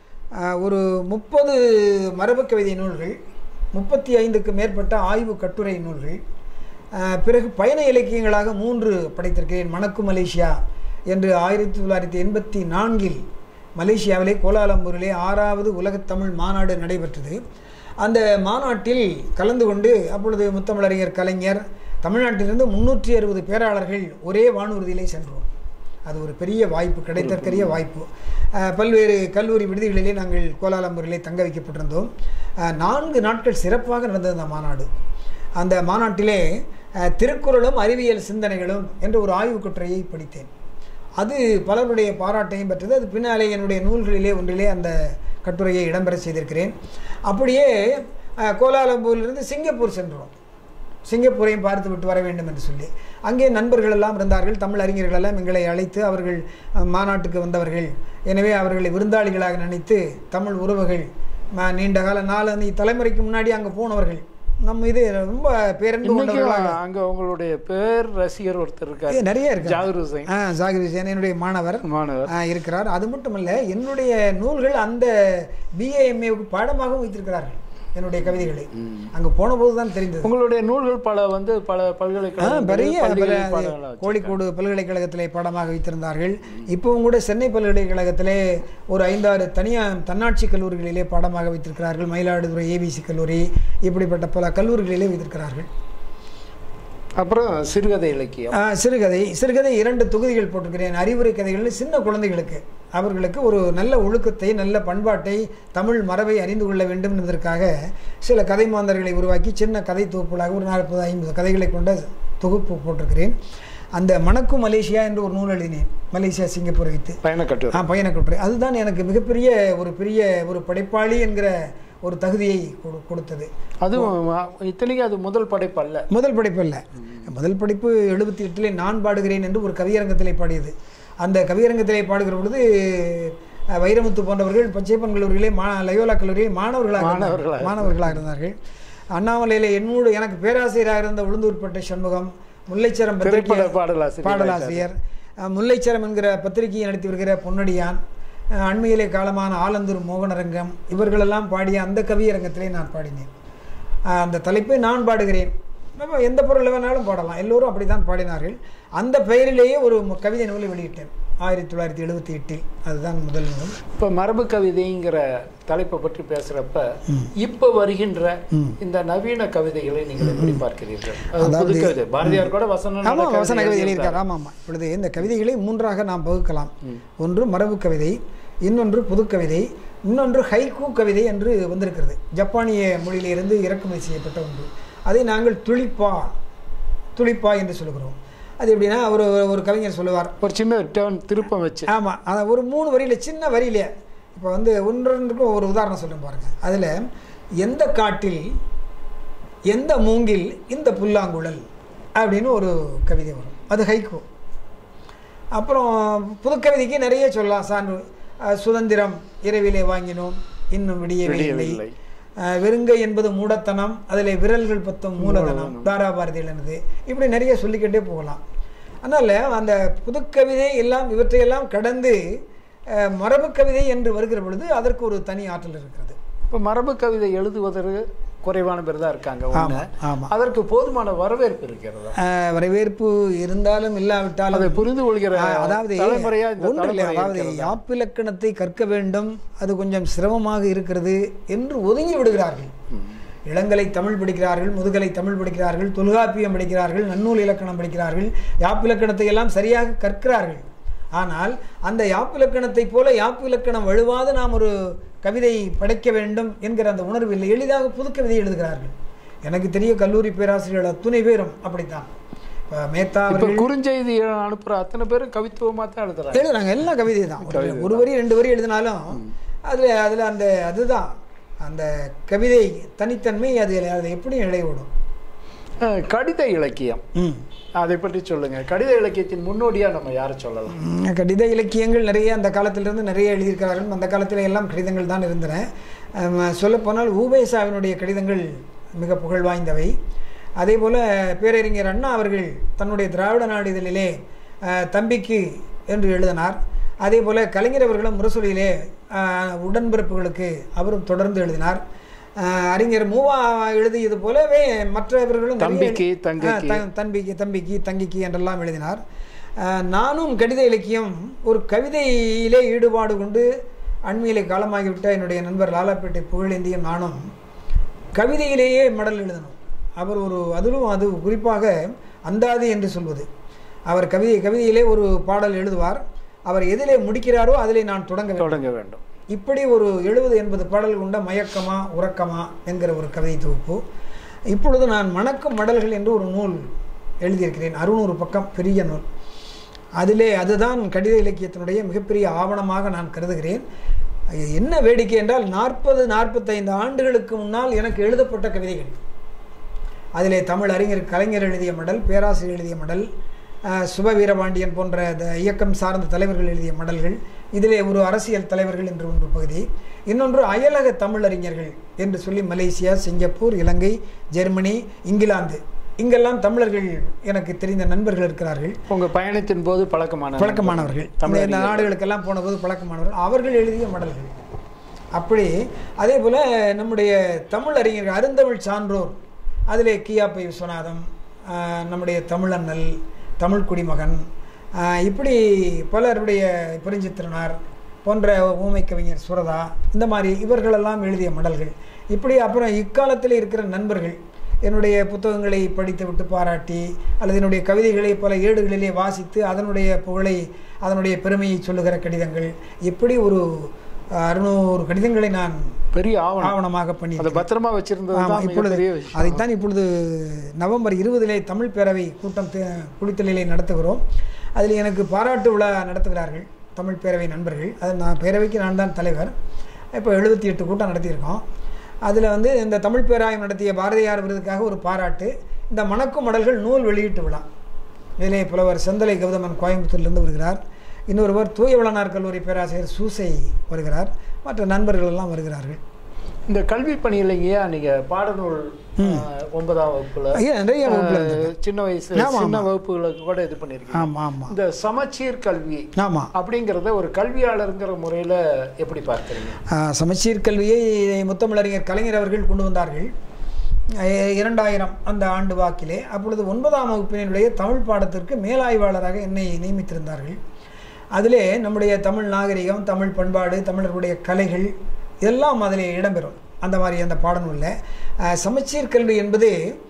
ஆ, ஒரு முப்பது மரபு கவிதை நூல்கள் முப்பத்தி ஐந்துக்கு மேற்பட்ட ஆய்வு கட்டுரை நூல்கள் ஆ, பிறகு பயண இலக்கியங்களாக மூன்று படைத்திருக்கிறேன் மணக்கு மலேசியா என்று ஆயிரத்தி தொள்ளாயிரத்தி எண்பத்தி நான்கில் மலேசியாவிலே கோலாலம்பூரிலே ஆறாவது உலகத் தமிழ் மாநாடு நடைபெற்றது அந்த மாநாட்டில் கலந்து கொண்டு அப்பொழுது முத்தமிழறிஞர் கலைஞர் தமிழ்நாட்டிலிருந்து முன்னூற்றி அறுபது பேராளர்கள் ஒரே வானூர்தியிலே சென்றோம் அது ஒரு பெரிய வாய்ப்பு கிடைத்தற்கரிய வாய்ப்பு அஹ், பல்வேறு கல்லூரி விடுதிகளிலே நாங்கள் கோலாலம்பூரிலே தங்க வைக்கப்பட்டிருந்தோம் அஹ், நான்கு நாட்கள் சிறப்பாக நடந்தது அந்த மாநாடு அந்த மாநாட்டிலே அஹ், திருக்குறளும் அறிவியல் சிந்தனைகளும் என்ற ஒரு ஆய்வுக் கட்டுரையை படித்தேன் அது பலருடைய பாராட்டையும் பெற்றது அது பின்னாலே என்னுடைய நூல்களிலே ஒன்றிலே அந்த கட்டுரையை இடம்பெற செய்திருக்கிறேன் அப்படியே அஹ், கோலாலம்பூரிலிருந்து சிங்கப்பூர் சென்றோம் சிங்கப்பூரையும் பார்த்து விட்டு வர வேண்டும் என்று சொல்லி அங்கே நண்பர்கள் எல்லாம் இருந்தார்கள் தமிழ் அறிஞர்கள் எல்லாம் எங்களை அழைத்து அவர்கள் அஹ், மாநாட்டுக்கு வந்தவர்கள் எனவே அவர்களை விருந்தாளிகளாக நினைத்து தமிழ் உறவுகள் ம- நீண்ட கால நாலு தலைமுறைக்கு முன்னாடி அங்கே போனவர்கள் நம்ம இது ரொம்ப பேரன்பு கொண்டவர்களாக இன்னைக்கும் அங்க உங்களுடைய பேர் ரசிகர் ஒருத்தர் இருக்காரு ஏ, நிறைய இருக்கு ஜாகிர் ஹுசைன் ஆ ஜாகிர் ஹுசேன் என்னுடைய மாணவர் மாணவர் ஆ, இருக்கிறார் அது மட்டுமல்ல என்னுடைய நூல்கள் அந்த பிஏஎம்ஏவுக்கு பாடமாகவும் வைத்திருக்கிறார்கள் என்னுடைய கவிதைகளை அங்கே போன போது தான் தெரிந்தது உங்களுடைய நூல்கள் பல வந்து பல ஆ, பல்கலைக்கழக பெரிய பள்ளிகளில் பெரிய- பாடங்களா வச்சிருக்காங்க. கோழிக்கோடு பல்கலைக்கழகத்திலே பாடமாக வைத்திருந்தார்கள் இப்போவும் கூட சென்னை பல்கலைக்கழகத்திலே ஒரு ஐந்தாறு தனியார் தன்னாட்சி கல்லூரிகளிலே பாடமாக வைத்திருக்கிறார்கள் மயிலாடுதுறை ஏபிசி கல்லூரி இப்படிப்பட்ட பல கல்லூரிகளிலே வைத்திருக்கிறார்கள் அப்புறம் சிறுகதை இலக்கியம் ஆ, சிறுகதை சிறுகதை இரண்டு தொகுதிகள் போட்டிருக்கிறேன் அறிவுரை கதைகள்னு சின்ன குழந்தைகளுக்கு அவர்களுக்கு ஒரு நல்ல ஒழுக்கத்தை நல்ல பண்பாட்டை தமிழ் மரபை அறிந்து கொள்ள வேண்டும் என்பதற்காக சில கதை மாந்தர்களை உருவாக்கி சின்ன கதை தொகுப்புகளாக ஒரு நாற்பது ஐம்பது கதைகளை கொண்ட தொகுப்பு போட்டிருக்கிறேன் அந்த மணக்கும் மலேசியா என்று ஒரு நூல் எழுதினேன் மலேசியா சிங்கப்பூர் வைத்து பயணக்கட்டுரை ஆ பயணக்கட்டுரை அதுதான் எனக்கு மிகப்பெரிய ஒரு பெரிய ஒரு படைப்பாளி என்கிற ஒரு தகுதியை கொடு- கொடுத்தது அதுவும் இத்தனைக்கும் அது முதல் படைப்பு அல்ல முதல் படைப்பு அல்ல முதல் படைப்பு எழுபத்தி எட்டிலே நான் பாடுகிறேன் என்று ஒரு கவியரங்கத்திலே பாடியது அந்த கவியரங்கத்திலே பாடுகிற பொழுது அஹ், வைரமுத்து போன்றவர்கள் பச்சைப்பன் கல்லூரியிலே மா லயோலா கல்லூரியில் மாணவர்களாக இருந்தார்கள். மாணவர்களாக மாணவர்களாக இருந்தார்கள் அண்ணாமலையில் என்னோடு எனக்கு பேராசிரியராக இருந்த உளுந்தூர்பேட்டை சண்முகம் முல்லைச்சரம் பத்திரிகை திரைப்பட பாடலாசிரியர் பாடலாசிரியர் அஹ், முல்லைச்சரம் என்கிற பத்திரிகையை நடத்தி வருகிற பொன்னடியான் அஹ், அண்மையிலே காலமான ஆலந்தூர் மோகனரங்கம் இவர்களெல்லாம் பாடிய அந்த கவியரங்கத்திலே நான் பாடினேன் அஹ், அந்த தலைப்பை நான் பாடுகிறேன் நம்ம எந்த பொருள் வேணாலும் பாடலாம் எல்லோரும் அப்படித்தான் பாடினார்கள் அந்த பெயரிலேயே ஒரு மு- கவிதை நூலை வெளியிட்டேன் ஆயிரத்தி தொள்ளாயிரத்தி எழுபத்தி எட்டில் அதுதான் முதல் நூல் இப்ப மரபு கவிதைங்கிற தலைப்பை பற்றி பேசுறப்ப இப்ப வருகின்ற இந்த நவீன கவிதைகளை நீங்கள் எப்படி பார்க்கிறீர்கள் அது புது அதாவது- கவிதை பாரதியார் கூட வசனம் ஆமாம் கவிதை வசன கவிதை எழுதியிருக்கார். எழுதியிருக்கார் ஆமாம் ஆமாம் இப்பொழுது இந்த கவிதைகளை மூன்றாக நாம் பகுக்கலாம் ஒன்று மரபு கவிதை இன்னொன்று புதுக்கவிதை இன்னொன்று ஹைக்கூ கவிதை என்று வந்திருக்கிறது ஜப்பானிய மொழியிலிருந்து இறக்குமதி செய்யப்பட்ட ஒன்று அதை நாங்கள் துளிப்பா துளிப்பா என்று சொல்லுகிறோம் அது எப்படின்னா ஒரு ஒரு கவிஞர் சொல்லுவார் ஒரு சின்ன டேர்ன் திருப்பம் வச்சு ஆமாம் அதை ஒரு மூணு வரியில் சின்ன வரியிலே இப்போ வந்து ஒன்றொன்றுக்கும் ஒரு உதாரணம் சொல்லுங்க பாருங்க அதில் எந்த காட்டில் எந்த மூங்கில் இந்த புல்லாங்குழல் அப்படின்னு ஒரு கவிதை வரும் அது ஹைக்கூ அப்புறம் புதுக்கவிதைக்கு நிறைய சொல்லலாம் சான்று அஹ், சுதந்திரம் இரவிலே வாங்கினோம் இன்னும் விடியவில்லை விடியவில்லை. அஹ், வெறுங்கை என்பது மூடத்தனம் அதில் விரல்கள் பத்தும் மூலதனம் தாராபாரதி எழுந்தது இப்படி நிறைய சொல்லிக்கிட்டே போகலாம் அதனால் அந்த புதுக்கவிதை எல்லாம் இவற்றையெல்லாம் கடந்து அஹ், மரபு கவிதை என்று வருகிற பொழுது அதற்கு ஒரு தனி ஆற்றல் இருக்கிறது இப்ப மரபு கவிதை எழுதுவதற்கு குறைவான பேர் தான் இருக்காங்க ஒண்ணு ஆமாம் ஆமாம் அதற்கு போதுமான வரவேற்பு இருக்கிறதா அஹ், வரவேற்பு இருந்தாலும் இல்லாவிட்டாலும் அதை புரிந்து கொள்கிற ஆ, அதாவது தலைமுறையா இந்த ஒன்றும் இல்லை தலைமுறை அதாவது இருக்கிறதா? யாப்பிலக்கணத்தை கற்க வேண்டும் அது கொஞ்சம் சிரமமாக இருக்கிறது என்று ஒதுங்கி விடுகிறார்கள் இளங்கலை தமிழ் படிக்கிறார்கள் முதுகலை தமிழ் படிக்கிறார்கள் தொல்காப்பியம் படிக்கிறார்கள் நன்னூல் இலக்கணம் படிக்கிறார்கள் யாப்பிலக்கணத்தை எல்லாம் சரியாக கற்கிறார்கள் ஆனால் அந்த யாப்பிலக்கணத்தை போல யாப்பிலக்கணம் வழுவாது நாம் ஒரு கவிதை படைக்க வேண்டும் என்கிற அந்த உணர்வு இல்லை எளிதாக புதுக்கவிதை எழுதுகிறார்கள் எனக்கு தெரிய கல்லூரி பேராசிரியர்கள் அத்துணை பேரும் அப்படித்தான் இப்ப மேத்தா இப்ப அவர்கள் குறுஞ்செய்தி அனுப்புற அத்தனை பேரும் கவித்துவமா தான் எழுதுறாங்க எழுதுறாங்க எல்லாம் கவிதை தான் ஒரு- ஒரு வரி ரெண்டு வரி எழுதினாலும் அதுல அதுல அந்த அதுதான் அந்த கவிதை தனித்தன்மை அது அதை எப்படி இடைவிடும் அஹ், கடித இலக்கியம் ம் அதை பற்றி சொல்லுங்க கடித இலக்கியத்தின் முன்னோடியா நம்ம யாரை சொல்லலாம் ம், கடித இலக்கியங்கள் நிறைய அந்த காலத்திலிருந்து நிறைய எழுதியிருக்கிறார்கள் அந்த காலத்தில் எல்லாம் கடிதங்கள் தான் இருந்தன ஆம், சொல்லப்போனால் ஊபேசாவினுடைய கடிதங்கள் மிக புகழ் வாய்ந்தவை அதே போல் பேரறிஞர் அண்ணா அவர்கள் தன்னுடைய திராவிட நாளிதழிலே அஹ், தம்பிக்கு என்று எழுதினார் அதே போல் கலைஞர் அவர்களும் முரசொலியிலே அஹ், உடன்பிறப்புகளுக்கு அவரும் தொடர்ந்து எழுதினார் அஹ், அறிஞர் மூவா எழுதியது போலவே மற்றவர்களும் நிறைய- தம்பிக்கு, ஆ, தங்கைக்கு. த- தம்பிக்கு தம்பிக்கு தங்கிக்கு என்றெல்லாம் எழுதினார் அஹ், நானும் கடித இலக்கியம் ஒரு கவிதையிலே ஈடுபாடு கொண்டு அண்மையிலே காலமாகிவிட்ட என்னுடைய நண்பர் லாலாப்பேட்டை புகழேந்தியும் நானும் கவிதையிலேயே மடல் எழுதணும் அவர் ஒரு அதிலும் அது குறிப்பாக அந்தாதி என்று சொல்வது அவர் கவிதை கவிதையிலே ஒரு பாடல் எழுதுவார் அவர் எதிலே முடிக்கிறாரோ அதிலே நான் தொடங்க வேண்டும். தொடங்க வேண்டும் இப்படி ஒரு எழுபது எண்பது பாடல்கள் கொண்ட மயக்கமா உறக்கமா என்கிற ஒரு கவிதை தொகுப்பு இப்பொழுது நான் மணக்கும் மடல்கள் என்று ஒரு நூல் எழுதியிருக்கிறேன் அறுநூறு பக்கம் பெரிய நூல் அதிலே அதுதான் கடித இலக்கியத்தினுடைய மிகப்பெரிய ஆவணமாக நான் கருதுகிறேன் அது என்ன வேடிக்கை என்றால் நாற்பது நாற்பத்தைந்து ஆண்டுகளுக்கு முன்னால் எனக்கு எழுதப்பட்ட கவிதைகள் அதிலே தமிழ் அறிஞர் கலைஞர் எழுதிய மடல் பேராசிரியர் எழுதிய மடல் அஹ், சுப வீரபாண்டியன் போன்ற இந்த இயக்கம் சார்ந்த தலைவர்கள் எழுதிய மடல்கள் இதிலே ஒரு அரசியல் தலைவர்கள் என்று ஒன்று பகுதி இன்னொன்று அயலக தமிழறிஞர்கள் என்று சொல்லி Malaysia Singapore Ilangai Germany England இங்கெல்லாம் தமிழர்கள் எனக்கு தெரிந்த நண்பர்கள் இருக்கிறார்கள் உங்க பயணத்தின் போது பழக்கமான பழக்கமானவர்கள் இந்த- தமிழ் இந்த நாடுகளுக்கெல்லாம் போனபோது பழக்கமானவர்கள் அவர்கள் எழுதிய மடல்கள் அப்படி அதே போல் நம்முடைய தமிழ் அறிஞர்கள் அருந்தமிழ் சான்றோர் அதிலே கியாப்பை விஸ்வநாதம் ஆஹ், நம்முடைய தமிழண்ணல் தமிழ் குடிமகன் ஆஹ், இப்படி பலருடைய பெருஞ்சித்திரனார் போன்ற ஊமை கவிஞர் சுரதா இந்த மாதிரி இவர்களெல்லாம் எழுதிய மடல்கள் இப்படி அப்புறம் இக்காலத்தில் இருக்கிற நண்பர்கள் என்னுடைய புத்தகங்களை படித்து விட்டு பாராட்டி அல்லது என்னுடைய கவிதைகளை பல ஏடுகளிலே வாசித்து அதனுடைய புகழை அதனுடைய பெருமையை சொல்லுகிற கடிதங்கள் இப்படி ஒரு அறுநூறு கடிதங்களை நான் பெரிய ஆவணம் ஆவணமாக பண்ணி அதை பத்திரமா வச்சிருந்தது ஆமா, தான் இப்பொழுது மிகப்பெரிய விஷயம் அதைத்தான் இப்பொழுது நவம்பர் இருபதிலே தமிழ் பேரவை கூட்டம் தே- குளித்தலிலே நடத்துகிறோம் அதில் எனக்கு பாராட்டு விழா நடத்துகிறார்கள் தமிழ் பேரவை நண்பர்கள் அது நான் பேரவைக்கு நான் தான் தலைவர் இப்போ எழுபத்தி எட்டு கூட்டம் நடத்தியிருக்கோம் அதில் வந்து இந்த தமிழ் பேராயம் நடத்திய பாரதியார் விருதுக்காக ஒரு பாராட்டு இந்த மணக்கும் மடல்கள் நூல் வெளியீட்டு விழா இதிலே புலவர் செந்தலை கௌதமன் கோயம்புத்தூர்லேருந்து வருகிறார் இன்னொருவர் தூய வளனார் கல்லூரி பேராசிரியர் சூசை வருகிறார் மற்ற நண்பர்கள் எல்லாம் வருகிறார்கள் இந்த கல்வி பணியிலைங்கயா நீங்க பாடநூல் ஆஹ், ஒன்பதாம் வகுப்புல ஐயா நிறைய வகுப்புல இருந்து ஆஹ், சின்ன வயசு ஆமா, சின்ன ஆமா. வகுப்புகளுக்கு கூட இது பண்ணிருக்கீங்க ஆமாம் ஆமாம் இந்த சமச்சீர் கல்வி ஆமாம் அப்படிங்கறத ஒரு கல்வியாளருங்கிற முறையில எப்படி பார்க்கறீங்க ஆஹ் சமச்சீர் கல்வியை முத்தமிழறிஞர் கலைஞர் அவர்கள் கொண்டு வந்தார்கள் அஹ் இரண்டாயிரம் அந்த ஆண்டு வாக்கிலே அப்பொழுது ஒன்பதாம் வகுப்பினுடைய தமிழ் பாடத்திற்கு மேலாய்வாளராக என்னை நியமித்திருந்தார்கள் அதிலே நம்முடைய தமிழ் நாகரிகம் தமிழ் பண்பாடு தமிழர்களுடைய கலைகள் இதெல்லாம் அதிலே இடம்பெறும் அந்த மாதிரி அந்த பாடநூலில் அஹ் சமச்சீர் கல்வி என்பது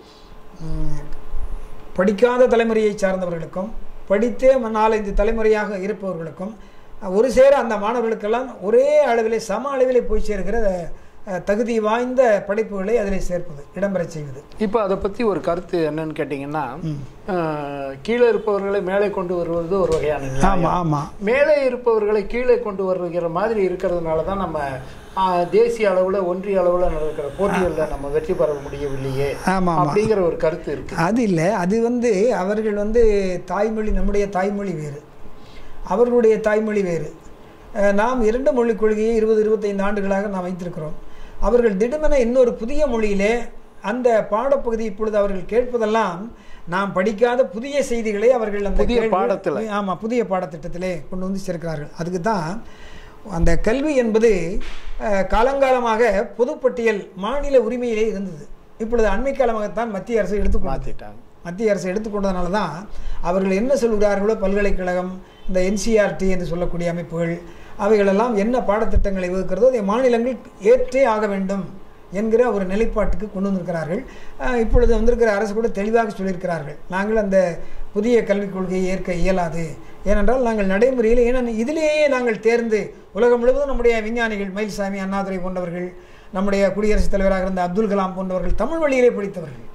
உம், படிக்காத தலைமுறையை சார்ந்தவர்களுக்கும் படித்தே நாலஞ்சு தலைமுறையாக இருப்பவர்களுக்கும் ஒரு சேர அந்த மாணவர்களுக்கெல்லாம் ஒரே அளவிலே சம அளவிலே போய் சேர்கிற அஹ், தகுதி வாய்ந்த படைப்புகளை அதிலே சேர்ப்பது இடம்பெறச் செய்வது இப்போ அதை பத்தி ஒரு கருத்து என்னன்னு கேட்டிங்கன்னா ஆஹ், கீழே இருப்பவர்களை மேலே கொண்டு வருவது ஒரு வகையான நியாயம். ஆமாம் ஆமாம் மேலே இருப்பவர்களை கீழே கொண்டு வருகிற மாதிரி இருக்கிறதுனால தான் நம்ம ஆஹ், தேசிய அளவுல ஒன்றிய அளவுல நடக்கிற போட்டிகளில் நம்ம வெற்றி பெற முடியவில்லையே ஆமாம் ஆமாம் அப்படிங்கிற ஒரு கருத்து இருக்கு அது இல்லை அது வந்து அவர்கள் வந்து தாய்மொழி நம்முடைய தாய்மொழி வேறு அவர்களுடைய தாய்மொழி வேறு அஹ் நாம் இரண்டு மொழிக் கொள்கையை இருபது இருபத்தைந்து ஆண்டுகளாக நாம் வைத்திருக்கிறோம் அவர்கள் திடுமென இன்னொரு புதிய மொழியிலே அந்த பாடப்பகுதி இப்பொழுது அவர்கள் கேட்பதெல்லாம் நாம் படிக்காத புதிய செய்திகளை அவர்கள் அந்த புதிய கேள்வி- பாடத்துல. ஆமாம் புதிய பாடத்திட்டத்திலே கொண்டு வந்து சேர்க்கிறார்கள் அதுக்கு தான் அந்த கல்வி என்பது அஹ், காலங்காலமாக பொதுப்பட்டியல் மாநில உரிமையிலே இருந்தது இப்பொழுது அண்மை காலமாகத்தான் மத்திய அரசு எடுத்துக்கொண்டது மாத்திட்டாங்க மத்திய அரசு எடுத்துக்கொண்டதுனால தான் அவர்கள் என்ன சொல்கிறார்களோ பல்கலைக்கழகம் இந்த என்சிஆர்டி என்று சொல்லக்கூடிய அமைப்புகள் அவைகளெல்லாம் என்ன பாடத்திட்டங்களை வகுக்கிறதோ அதை மாநிலங்கள் ஏற்றே ஆக வேண்டும் என்கிற ஒரு நிலைப்பாட்டுக்கு கொண்டு வந்திருக்கிறார்கள் அஹ் இப்பொழுது வந்திருக்கிற அரசு கூட தெளிவாக சொல்லியிருக்கிறார்கள் நாங்கள் அந்த புதிய கல்விக் கொள்கையை ஏற்க இயலாது ஏனென்றால் நாங்கள் நடைமுறையில் ஏன்னா இதிலேயே நாங்கள் தேர்ந்து உலகம் முழுவதும் நம்முடைய விஞ்ஞானிகள் மயில்சாமி அண்ணாதுரை போன்றவர்கள் நம்முடைய குடியரசுத் தலைவராக இருந்த அப்துல் கலாம் போன்றவர்கள் தமிழ் வழியிலே படித்தவர்கள்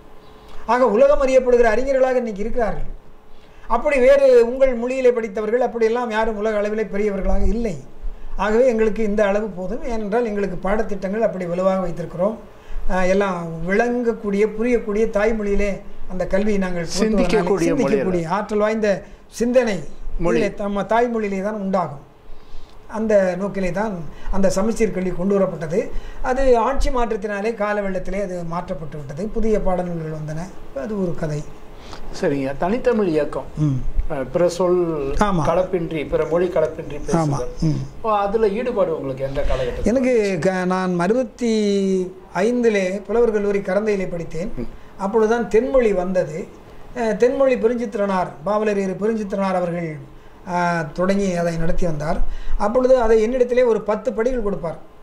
ஆக உலகம் அறியப்படுகிற அறிஞர்களாக இன்னைக்கு இருக்கிறார்கள் அப்படி வேறு உங்கள் மொழியிலே படித்தவர்கள் அப்படியெல்லாம் யாரும் உலக அளவிலே பெரியவர்களாக இல்லை ஆகவே எங்களுக்கு இந்த அளவு போதும் ஏனென்றால் எங்களுக்கு பாடத்திட்டங்கள் அப்படி வலுவாக வைத்திருக்கிறோம் ஆஹ் எல்லாம் விளங்கக்கூடிய புரியக்கூடிய தாய்மொழியிலே அந்த கல்வியை நாங்கள் புகுத்துவதனாலே சிந்திக்கக்கூடிய மொழியில. சிந்திக்கக்கூடிய ஆற்றல் வாய்ந்த சிந்தனை மொழி. இதிலே நம்ம தாய்மொழியிலே தான் உண்டாகும் அந்த நோக்கிலே தான் அந்த சமச்சீர் கல்வி கொண்டு வரப்பட்டது அது ஆட்சி மாற்றத்தினாலே கால வெள்ளத்திலே அது மாற்றப்பட்டு விட்டது புதிய பாடநூல்கள் வந்தன அது ஒரு கதை சரிங்க தனித்தமிழ் இயக்கம் ம் அஹ், பிற சொல் ஆமா. கலப்பின்றி பிற மொழி கலப்பின்றி ஆமாம் பேசுதல் ம் ஓ, அதுல ஈடுபாடு உங்களுக்கு எந்த காலகட்டத்தில் எனக்கு க நான் அறுபத்தி ஐந்திலே புலவர் கல்லூரி கரந்தையிலே படித்தேன் அப்பொழுதுதான் தென்மொழி வந்தது அஹ், தென்மொழி பெருஞ்சித்திரனார் பாவலரேறு பெருஞ்சித்திரனார் அவர்கள் அஹ், தொடங்கி அதை நடத்தி வந்தார் அப்பொழுது அதை என்னிடத்திலே ஒரு பத்து படிகள் கொடுப்பார்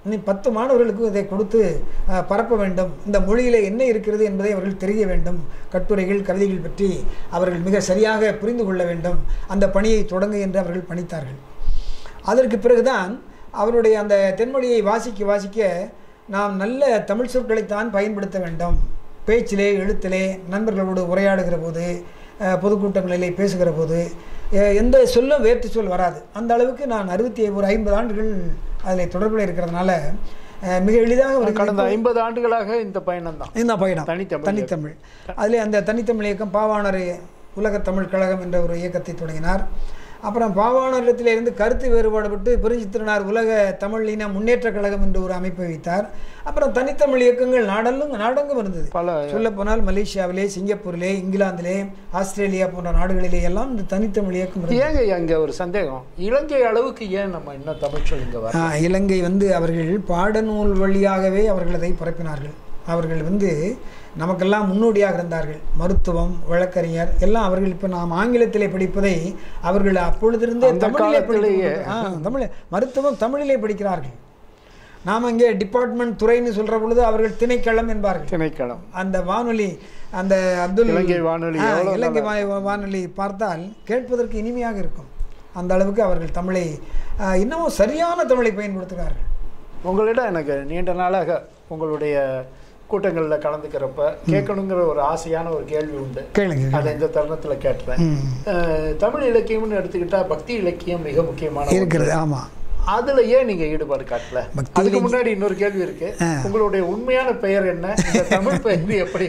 நீ பத்து மாணவர்களுக்கு இதை கொடுத்து அஹ், பரப்ப வேண்டும் இந்த மொழியில் என்ன இருக்கிறது என்பதை அவர்கள் தெரிய வேண்டும் கட்டுரைகள் கவிதைகள் பற்றி அவர்கள் மிக சரியாக புரிந்து கொள்ள வேண்டும் அந்த பணியை தொடங்கு என்று அவர்கள் பணித்தார்கள் அதற்கு பிறகுதான் அவருடைய அந்த தென்மொழியை வாசிக்க வாசிக்க நாம் நல்ல தமிழ் சொற்களைத்தான் பயன்படுத்த வேண்டும் பேச்சிலே எழுத்திலே நண்பர்களோடு உரையாடுகிற போது அஹ், பொதுக்கூட்டங்களிலே பேசுகிற போது அஹ், எந்த சொல்லும் வேற்று சொல் வராது அந்த அளவுக்கு நான் அறுபத்தி ஒரு ஐம்பது ஆண்டுகள் அதில் தொடர்பில் இருக்கிறதுனால அஹ், மிக எளிதாக ஒரு கடந்த ஐம்பது ஆண்டுகளாக இந்த பயணம் தான் இந்த பயணம் தனித்தமிழ் தனித்தமிழ் அதிலே அந்த தனித்தமிழ் இயக்கம் பாவாணர் உலக தமிழ் கழகம் என்ற ஒரு இயக்கத்தை தொடங்கினார் அப்புறம் பாவாணரிடத்திலிருந்து கருத்து வேறுபாடுபட்டு பெருஞ்சித்திரனார் உலக தமிழ் இன முன்னேற்ற கழகம் என்று ஒரு அமைப்பை வைத்தார் அப்புறம் தனித்தமிழ் இயக்கங்கள் நாடெல்லாம் நாடெங்கும் இருந்தது பல சொல்லப்போனால் மலேசியாவிலே சிங்கப்பூரிலே இங்கிலாந்திலே ஆஸ்திரேலியா போன்ற நாடுகளிலே எல்லாம் இந்த தனித்தமிழ் இயக்கம் இருந்தது ஏங்க அங்க ஒரு சந்தேகம் இலங்கை அளவுக்கு ஏன் நம்ம இன்னும் தமிழ் சொல் இங்க வர ஆ, இலங்கை வந்து அவர்கள் பாடநூல் வழியாகவே அவர்கள் அதை பரப்பினார்கள் அவர்கள் வந்து நமக்கெல்லாம் முன்னோடியாக இருந்தார்கள் மருத்துவம் வழக்கறிஞர் எல்லாம் அவர்கள் இப்போ நாம் ஆங்கிலத்திலே படிப்பதை அவர்கள் அப்பொழுதிருந்தே அந்த தமிழிலே காலத்திலேயே. படித்து ஆ தமிழ் மருத்துவம் தமிழிலே படிக்கிறார்கள் நாம் இங்கே டிபார்ட்மெண்ட் துறைன்னு சொல்ற பொழுது அவர்கள் திணைக்களம் என்பார்கள் திணைக்களம் அந்த வானொலி அந்த அப்துல் இலங்கை வானொலி ஆ, எவ்வளவு இலங்கை வா- வானொலி பார்த்தால் கேட்பதற்கு இனிமையாக இருக்கும் அந்த அளவுக்கு அவர்கள் தமிழை ஆ, இன்னமும் சரியான தமிழை பயன்படுத்துகிறார்கள் உங்களிடம் எனக்கு நீண்ட நாளாக உங்களுடைய கூட்டங்களில் கலந்துக்கிறப்ப கேட்கணுங்கிற ஒரு ஆசையான ஒரு கேள்வி உண்டு கேளுங்க அதை இந்த தருணத்துல கேட்டுறேன் ம். அஹ், தமிழ் இலக்கியம்னு எடுத்துக்கிட்டா பக்தி இலக்கியம் மிக முக்கியமான ஒன்று. இருக்கிறது ஆமா அதுல ஏன் நீங்க ஈடுபாடு காட்டல பக்தி அதுக்கு இலக்கியம். முன்னாடி இன்னொரு கேள்வி இருக்கு ஆ. உங்களுடைய உண்மையான பெயர் என்ன இந்த தமிழ் பெயர் எப்படி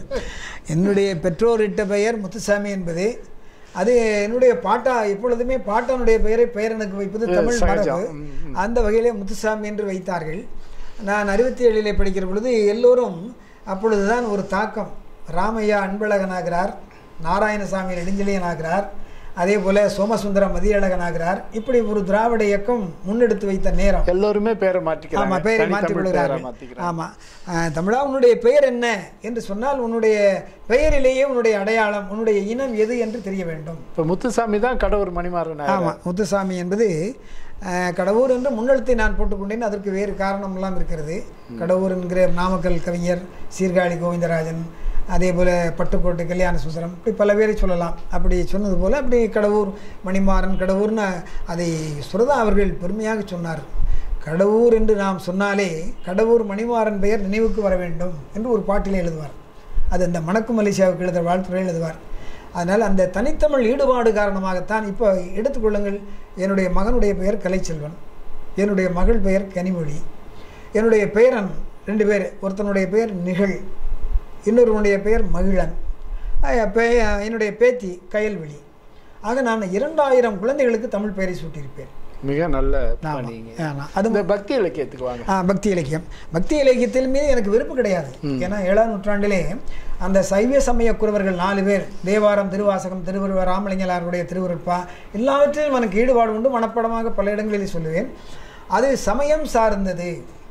என்னுடைய பெற்றோரிட்ட பெயர் முத்துசாமி என்பது அது என்னுடைய பாட்டா எப்பொழுதுமே பாட்டானுடைய பெயரை பெயர் எனக்கு வைப்பது தமிழ் சகஜம். மரபு ம், அந்த வகையிலே முத்துசாமி என்று வைத்தார்கள் நான் அறுபத்தி ஏழிலே படிக்கிற பொழுது எல்லோரும் அப்பொழுதுதான் ஒரு தாக்கம் ராமையா அன்பழகனாகிறார் நாராயணசாமி நெடுஞ்செழியனாகிறார் அதே போல சோமசுந்தரம் மதியழகனாகிறார் இப்படி ஒரு திராவிட இயக்கம் முன்னெடுத்து வைத்த நேரம் எல்லோருமே பேரை ஆமா மாற்றிக்கிறாங்க பெயரை தனித்தமிழ் மாற்றிக் பெயரை கொள்கிறார்கள் மாத்திக்கிறாங்க ஆமா அஹ், தமிழா உன்னுடைய பெயர் என்ன என்று சொன்னால் உன்னுடைய பெயரிலேயே உன்னுடைய அடையாளம் உன்னுடைய இனம் எது என்று தெரிய வேண்டும் இப்ப முத்துசாமி தான் கடவுர் மணிமாறன் ஆமா முத்துசாமி என்பது அஹ், கடவுர் என்று முன்னெழுத்தை நான் போட்டுக்கொண்டேன் அதற்கு வேறு காரணமெல்லாம் இருக்கிறது கடவுர் என்கிற நாமக்கல் கவிஞர் சீர்காழி கோவிந்தராஜன் அதே போல் பட்டுக்கோட்டை கல்யாண சுந்தரம் இப்படி பல பேரை சொல்லலாம் அப்படி சொன்னது போல் அப்படி கடவுர் மணிமாறன் கடவுர்னு அதை சுரதா அவர்கள் பெருமையாக சொன்னார் கடவுர் என்று நாம் சொன்னாலே கடவுர் மணிமாறன் பெயர் நினைவுக்கு வர வேண்டும் என்று ஒரு பாட்டிலே எழுதுவார் அது அந்த மணக்கு மலேசியாவுக்கு எழுத வாழ்த்துறையில் எழுதுவார் அதனால் அந்த தனித்தமிழ் ஈடுபாடு காரணமாகத்தான் இப்போ எடுத்துக்கொள்ளுங்கள் என்னுடைய மகனுடைய பெயர் கலைச்செல்வன் என்னுடைய மகள் பெயர் கனிமொழி என்னுடைய பேரன் ரெண்டு பேர் ஒருத்தனுடைய பெயர் நிகழ் இன்னொருவனுடைய பெயர் மகிழன் அஹ் பே- என்னுடைய பேத்தி கயல்விழி ஆக நான் இரண்டாயிரம் குழந்தைகளுக்கு தமிழ் பெயரை சூட்டியிருப்பேன் மிக நல்ல ஆமா. பணிங்க ஆமா. அது இந்த பக்தி இலக்கியத்துக்கு வாங்க ஆ, பக்தி இலக்கியம் பக்தி இலக்கியத்தில் மீது எனக்கு விருப்பு கிடையாது ஏன்னா ஏழாம் நூற்றாண்டிலே அந்த சைவ சமய குறவர்கள் நாலு பேர் தேவாரம் திருவாசகம் திருவருவர் ராமலிங்கலாருடைய திருவருட்பா எல்லாவற்றிலும் எனக்கு ஈடுபாடு உண்டு மனப்படமாக பல இடங்களில் சொல்லுவேன் அது சமயம் சார்ந்தது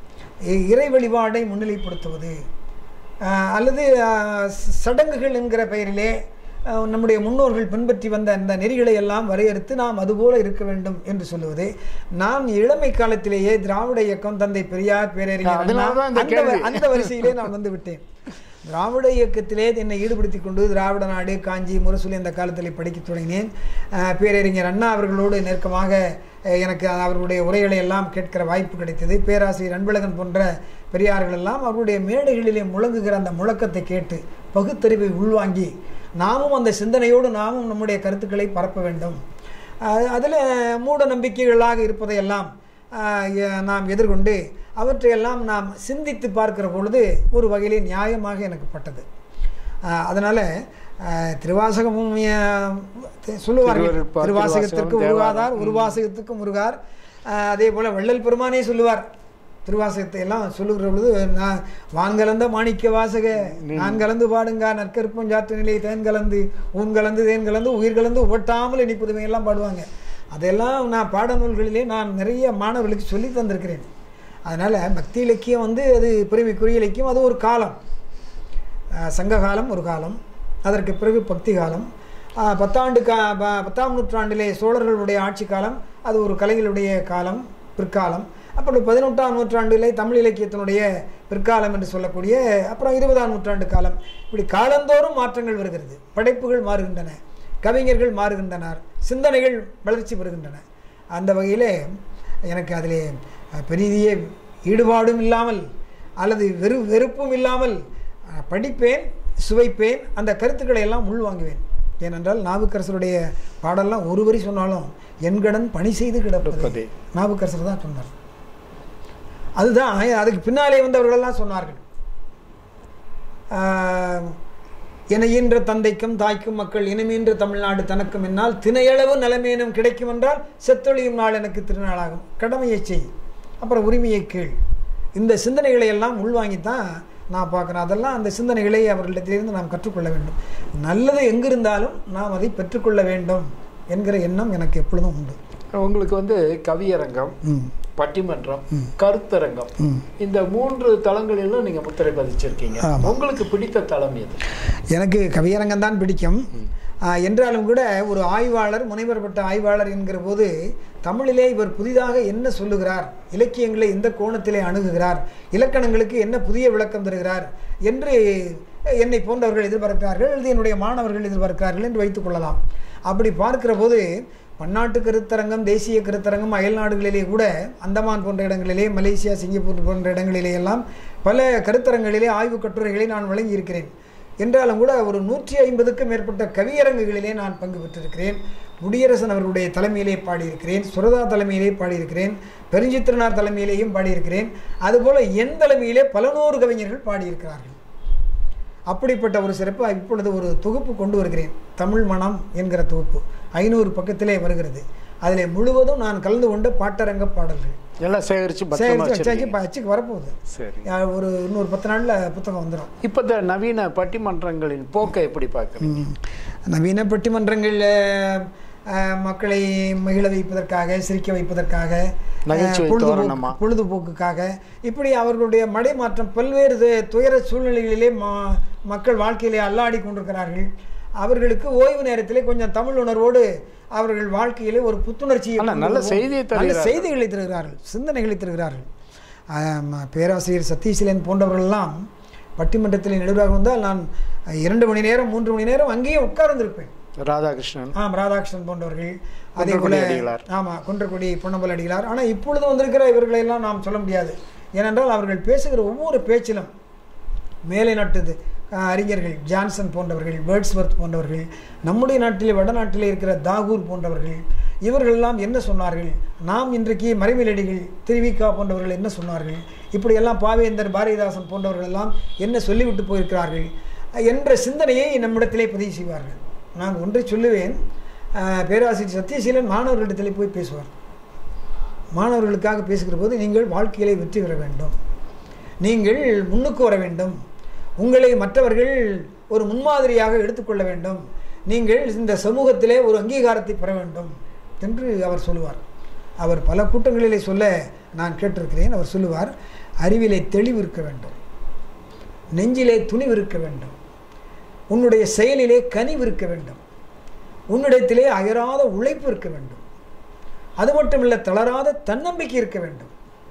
இ- இறை வழிபாடை முன்னிலைப்படுத்துவது ஆ, அல்லது ஆ, ச- சடங்குகள் என்கிற பெயரிலே ஆ, நம்முடைய முன்னோர்கள் பின்பற்றி வந்த அந்த நெறிகளை எல்லாம் வரையறுத்து நாம் அதுபோல இருக்க வேண்டும் என்று சொல்லுவது நான் இளமை காலத்திலேயே திராவிட இயக்கம் தந்தை பெரியார் பேரறிஞர் அண்ணா, அதனாலதான் இந்த அந்த வ- கேள்வி. அந்த வரிசையிலே நான் வந்து விட்டேன் திராவிட இயக்கத்திலே என்னை ஈடுபடுத்தி கொண்டு திராவிட நாடு காஞ்சி முரசொலி அந்த காலத்தில் படிக்கத் தொடங்கினேன் அஹ், பேரறிஞர் அண்ணா அவர்களோடு நெருக்கமாக அஹ், எனக்கு அவர்களுடைய உரைகளை எல்லாம் கேட்கிற வாய்ப்பு கிடைத்தது பேராசிரியர் அன்பழகன் போன்ற பெரியார்கள் எல்லாம் அவருடைய மேடைகளிலே முழங்குகிற அந்த முழக்கத்தை கேட்டு பகுத்தறிவை உள்வாங்கி நாமும் அந்த சிந்தனையோடு நாமும் நம்முடைய கருத்துக்களை பரப்ப வேண்டும் அதில் மூட நம்பிக்கைகளாக இருப்பதையெல்லாம் ஆஹ் எ- நாம் எதிர்கொண்டு அவற்றையெல்லாம் நாம் சிந்தித்து பார்க்கிற பொழுது ஒரு வகையிலே நியாயமாக எனக்கு பட்டது ஆஹ் அதனால ஆஹ் திருவாசகமும் ஆஹ் சொல்லுவார்கள் திருவருட்பா, திருவாசகத்திற்கு திருவாசகம், உருவாதார் தேவாரம். உருவாசகத்துக்கு முருகார் ஆஹ் அதே போல வள்ளல் பெருமானே சொல்லுவார் திருவாசகத்தை எல்லாம் சொல்லுகிற பொழுது நான் வான்கலந்த மாணிக்க வாசக நான் கலந்து பாடுங்க நற்கருப்பம் சாற்று நிலை தேன் கலந்து ஊன் கலந்து தேன் கலந்து உயிர் கலந்து ஒட்டாமல் இனிப்புதுமை எல்லாம் பாடுவாங்க அதெல்லாம் நான் பாடநூல்களிலே நான் நிறைய மாணவர்களுக்கு சொல்லி தந்திருக்கிறேன் அதனால் பக்தி இலக்கியம் வந்து அது பெருமைக்குரிய இலக்கியம் அது ஒரு காலம் அஹ் சங்க காலம் ஒரு காலம் அதற்கு பிறகு பக்தி காலம் அஹ் பத்தாண்டு கா ப- பத்தாம் நூற்றாண்டிலே சோழர்களுடைய ஆட்சி காலம் அது ஒரு கலைகளுடைய காலம் பிற்காலம் அப்புறம் பதினெட்டாம் நூற்றாண்டிலே தமிழ் இலக்கியத்தினுடைய பிற்காலம் என்று சொல்லக்கூடிய அப்புறம் இருபதாம் நூற்றாண்டு காலம் இப்படி காலந்தோறும் மாற்றங்கள் வருகிறது படைப்புகள் மாறுகின்றன கவிஞர்கள் மாறுகின்றனர் சிந்தனைகள் வளர்ச்சி பெறுகின்றன அந்த வகையிலே எனக்கு அதிலே அஹ், பெரிய ஈடுபாடும் இல்லாமல் அல்லது வெறு வெறுப்பும் இல்லாமல் அஹ், படிப்பேன் சுவைப்பேன் அந்த கருத்துக்களை எல்லாம் உள்வாங்குவேன் ஏனென்றால் நாவுக்கரசருடைய பாடல்லாம் ஒரு வரி சொன்னாலும் என்கடன் பணி செய்து கிடப்பது கிடப்பதே. நாவுக்கரசர் தான் சொன்னார் அதுதான் அதுக்கு பின்னாலே வந்தவர்களெல்லாம் சொன்னார்கள் ஆஹ், இணையின்ற தந்தைக்கும் தாய்க்கும் மக்கள் இனமீன்ற தமிழ்நாடு தனக்கும் என்னால் திணையளவு நிலைமையினும் கிடைக்கும் என்றால் செத்தொழியும் நாள் எனக்கு திருநாளாகும் கடமையை செய் அப்புறம் உரிமையை கீழ் இந்த சிந்தனைகளை எல்லாம் உள்வாங்கித்தான் நான் பார்க்குறேன் அதெல்லாம் அந்த சிந்தனைகளை அவர்களிடத்திலிருந்து நாம் கற்றுக்கொள்ள வேண்டும் நல்லது எங்கிருந்தாலும் நாம் அதை பெற்றுக்கொள்ள வேண்டும் என்கிற எண்ணம் எனக்கு எப்பொழுதும் உண்டு உங்களுக்கு வந்து கவியரங்கம் ம் பட்டிமன்றம் கருத்தரங்கம் ம் இந்த மூன்று தளங்களிலும் நீங்க முத்திரை பதிச்சிருக்கீங்க ஆமா. உங்களுக்கு பிடித்த தளம் எது எனக்கு கவியரங்கம் தான் பிடிக்கும் ஆ, என்றாலும் கூட ஒரு ஆய்வாளர் முனைவர் பட்ட ஆய்வாளர் என்கிற போது தமிழிலே இவர் புதிதாக என்ன சொல்லுகிறார் இலக்கியங்களை எந்த கோணத்திலே அணுகுகிறார் இலக்கணங்களுக்கு என்ன புதிய விளக்கம் தருகிறார் என்று என்னை போன்றவர்கள் எதிர்பார்க்கிறார்கள் அல்லது என்னுடைய மாணவர்கள் எதிர்பார்க்கிறார்கள் என்று வைத்துக் கொள்ளலாம் அப்படி பார்க்கிற போது பன்னாட்டு கருத்தரங்கம் தேசிய கருத்தரங்கம் அயல் நாடுகளிலே கூட அந்தமான் போன்ற இடங்களிலே மலேசியா சிங்கப்பூர் போன்ற இடங்களிலே எல்லாம் பல கருத்தரங்களிலே ஆய்வுக் கட்டுரைகளை நான் வழங்கியிருக்கிறேன் என்றாலும் கூட ஒரு நூற்றி ஐம்பதுக்கும் மேற்பட்ட கவியரங்குகளிலே நான் பங்கு பெற்றிருக்கிறேன் முடியரசன் அவர்களுடைய தலைமையிலே பாடியிருக்கிறேன் சுரதா தலைமையிலே பாடியிருக்கிறேன் பெருஞ்சித்திரனார் தலைமையிலேயும் பாடியிருக்கிறேன் அதுபோல என் தலைமையிலே பல நூறு கவிஞர்கள் பாடியிருக்கிறார்கள் அப்படிப்பட்ட ஒரு சிறப்பு இப்பொழுது ஒரு தொகுப்பு கொண்டு வருகிறேன் தமிழ் மனம் என்கிற தொகுப்பு ஐநூறு பக்கத்திலே வருகிறது அதில் முழுவதும் நான் கலந்து கொண்ட பாட்டரங்க பாடல்கள் எல்லாம் சேகரிச்சு பத்திரமா சேகரித்து வச்சாச்சு வச்சிருக்கீங்க. இப்போ அச்சுக்கு வரப்போகுது சரி அஹ் ஒரு இன்னொரு பத்து நாளில் புத்தகம் வந்துடும் இப்ப இந்த நவீன பட்டிமன்றங்களின் போக்கை எப்படி பார்க்குறீங்க ம். நவீன பட்டிமன்றங்களில் அஹ், மக்களை மகிழ வைப்பதற்காக சிரிக்க வைப்பதற்காக அஹ், நகைச்சுவை பொழுதுபோக்கு- தோரணமா? பொழுதுபோக்குக்காக இப்படி அவர்களுடைய மடைமாற்றம் பல்வேறு து- துயர சூழ்நிலைகளிலே ம- மக்கள் வாழ்க்கையிலே அல்லாடி கொண்டிருக்கிறார்கள் அவர்களுக்கு ஓய்வு நேரத்திலே கொஞ்சம் தமிழ் உணர்வோடு அவர்கள் வாழ்க்கையிலே ஒரு புத்துணர்ச்சியை ஆனா, கொண்டு நல்ல வருவோம். செய்தியை நல்ல தருகிறார்கள். செய்திகளை தருகிறார்கள் சிந்தனைகளை தருகிறார்கள் ஆம், பேராசிரியர் சதீசிலன் போன்றவர்களெல்லாம் பட்டிமன்றத்தில் நடுவராக வந்தால் நான் இரண்டு மணி நேரம் மூன்று மணி நேரம் அங்கேயே உட்கார்ந்திருப்பேன் ராதாகிருஷ்ணன் ஆம் ராதாகிருஷ்ணன் போன்றவர்கள் அதே போல குன்றக்குடி அடிகளார். ஆமாம் குன்றக்குடி பொன்னம்பல் அடிகளார் ஆனால் இப்பொழுது வந்திருக்கிற இவர்களை எல்லாம் நாம் சொல்ல முடியாது ஏனென்றால் அவர்கள் பேசுகிற ஒவ்வொரு பேச்சிலும் மேலை நாட்டுது அஹ், அறிஞர்கள் ஜான்சன் போன்றவர்கள் வேர்ட்ஸ்வர்த் போன்றவர்கள் நம்முடைய நாட்டிலே வடநாட்டிலே இருக்கிற தாகூர் போன்றவர்கள் இவர்கள் எல்லாம் என்ன சொன்னார்கள் நாம் இன்றைக்கு மறைமலடிகள் திருவிக்கா போன்றவர்கள் என்ன சொன்னார்கள் இப்படியெல்லாம் பாவேந்தர் பாரதிதாசன் போன்றவர்கள் எல்லாம் என்ன சொல்லிவிட்டு போயிருக்கிறார்கள் அஹ், என்ற சிந்தனையை நம்மிடத்திலே பதிவு செய்வார்கள் நான் ஒன்றை சொல்லுவேன் அஹ், பேராசிரியர் சத்யசீலன் மாணவர்களிடத்திலே போய் பேசுவார் மாணவர்களுக்காக பேசுகிற போது நீங்கள் வாழ்க்கையிலே வெற்றி பெற வேண்டும் நீங்கள் முன்னுக்கு வர வேண்டும் உங்களை மற்றவர்கள் ஒரு முன்மாதிரியாக எடுத்துக்கொள்ள வேண்டும் நீங்கள் இந்த சமூகத்திலே ஒரு அங்கீகாரத்தை பெற வேண்டும் என்று அவர் சொல்லுவார் அவர் பல கூட்டங்களிலே சொல்ல நான் கேட்டிருக்கிறேன் அவர் சொல்லுவார் அறிவிலே தெளிவு இருக்க வேண்டும் நெஞ்சிலே துணிவு இருக்க வேண்டும் உன்னுடைய செயலிலே கனிவு இருக்க வேண்டும் உன்னிடத்திலே அயராத உழைப்பு இருக்க வேண்டும் அது மட்டுமில்ல தளராத தன்னம்பிக்கை இருக்க வேண்டும்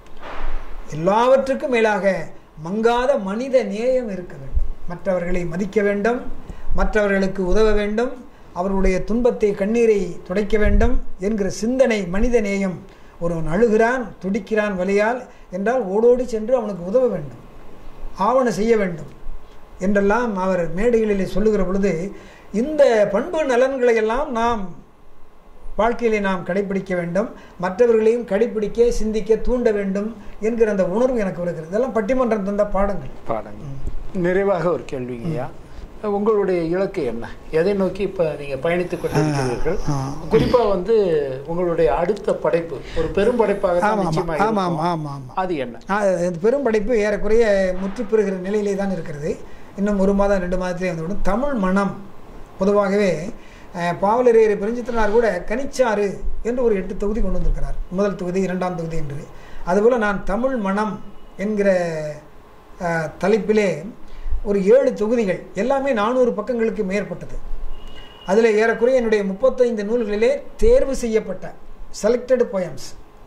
எல்லாவற்றுக்கும் மேலாக மங்காத மனித நேயம் இருக்க வேண்டும் மற்றவர்களை மதிக்க வேண்டும் மற்றவர்களுக்கு உதவ வேண்டும் அவர்களுடைய துன்பத்தை கண்ணீரை துடைக்க வேண்டும் என்கிற சிந்தனை மனித நேயம் ஒருவன் அழுகிறான் துடிக்கிறான் வலியால் என்றால் ஓடோடி சென்று அவனுக்கு உதவ வேண்டும் ஆவண செய்ய வேண்டும் என்றெல்லாம் அவர் மேடைகளிலே சொல்லுகிற பொழுது இந்த பண்பு நலன்களை எல்லாம் நாம் வாழ்க்கையிலே நாம் கடைபிடிக்க வேண்டும் மற்றவர்களையும் கடைபிடிக்க சிந்திக்க தூண்ட வேண்டும் என்கிற அந்த உணர்வு எனக்கு வருகிறது இதெல்லாம் பட்டிமன்றம் தந்த பாடங்கள் பாடங்கள் நிறைவாக ஒரு கேள்விங்கய்யா உங்களுடைய இலக்கு என்ன எதை நோக்கி இப்ப நீங்க பயணித்துக் கொண்டிருக்கிறீர்கள் ஆ. குறிப்பா வந்து உங்களுடைய அடுத்த படைப்பு ஒரு பெரும் படைப்பாக தான் ஆமாம் நிச்சயமா ஆமாம் ஆமாம் இருக்கும். ஆமாம் ஆமாம் அது என்ன ஆ, இந்த பெரும் படைப்பு ஏறக்குறைய முற்று பெறுகிற நிலையிலே தான் இருக்கிறது இன்னும் ஒரு மாதம் ரெண்டு மாதத்திலே வந்துவிடும் தமிழ் மனம் பொதுவாகவே அஹ், பாவலரேறு பெருஞ்சித்தனார் கூட கனிச்சாறு என்று ஒரு எட்டு தொகுதி கொண்டு வந்திருக்கிறார் முதல் தொகுதி இரண்டாம் தொகுதி என்று அதுபோல் நான் தமிழ் மனம் என்கிற அஹ், தலைப்பிலே ஒரு ஏழு தொகுதிகள் எல்லாமே நானூறு பக்கங்களுக்கு மேற்பட்டது அதில் ஏறக்குறைய என்னுடைய முப்பத்தைந்து நூல்களிலே தேர்வு செய்யப்பட்ட செலக்டட் poems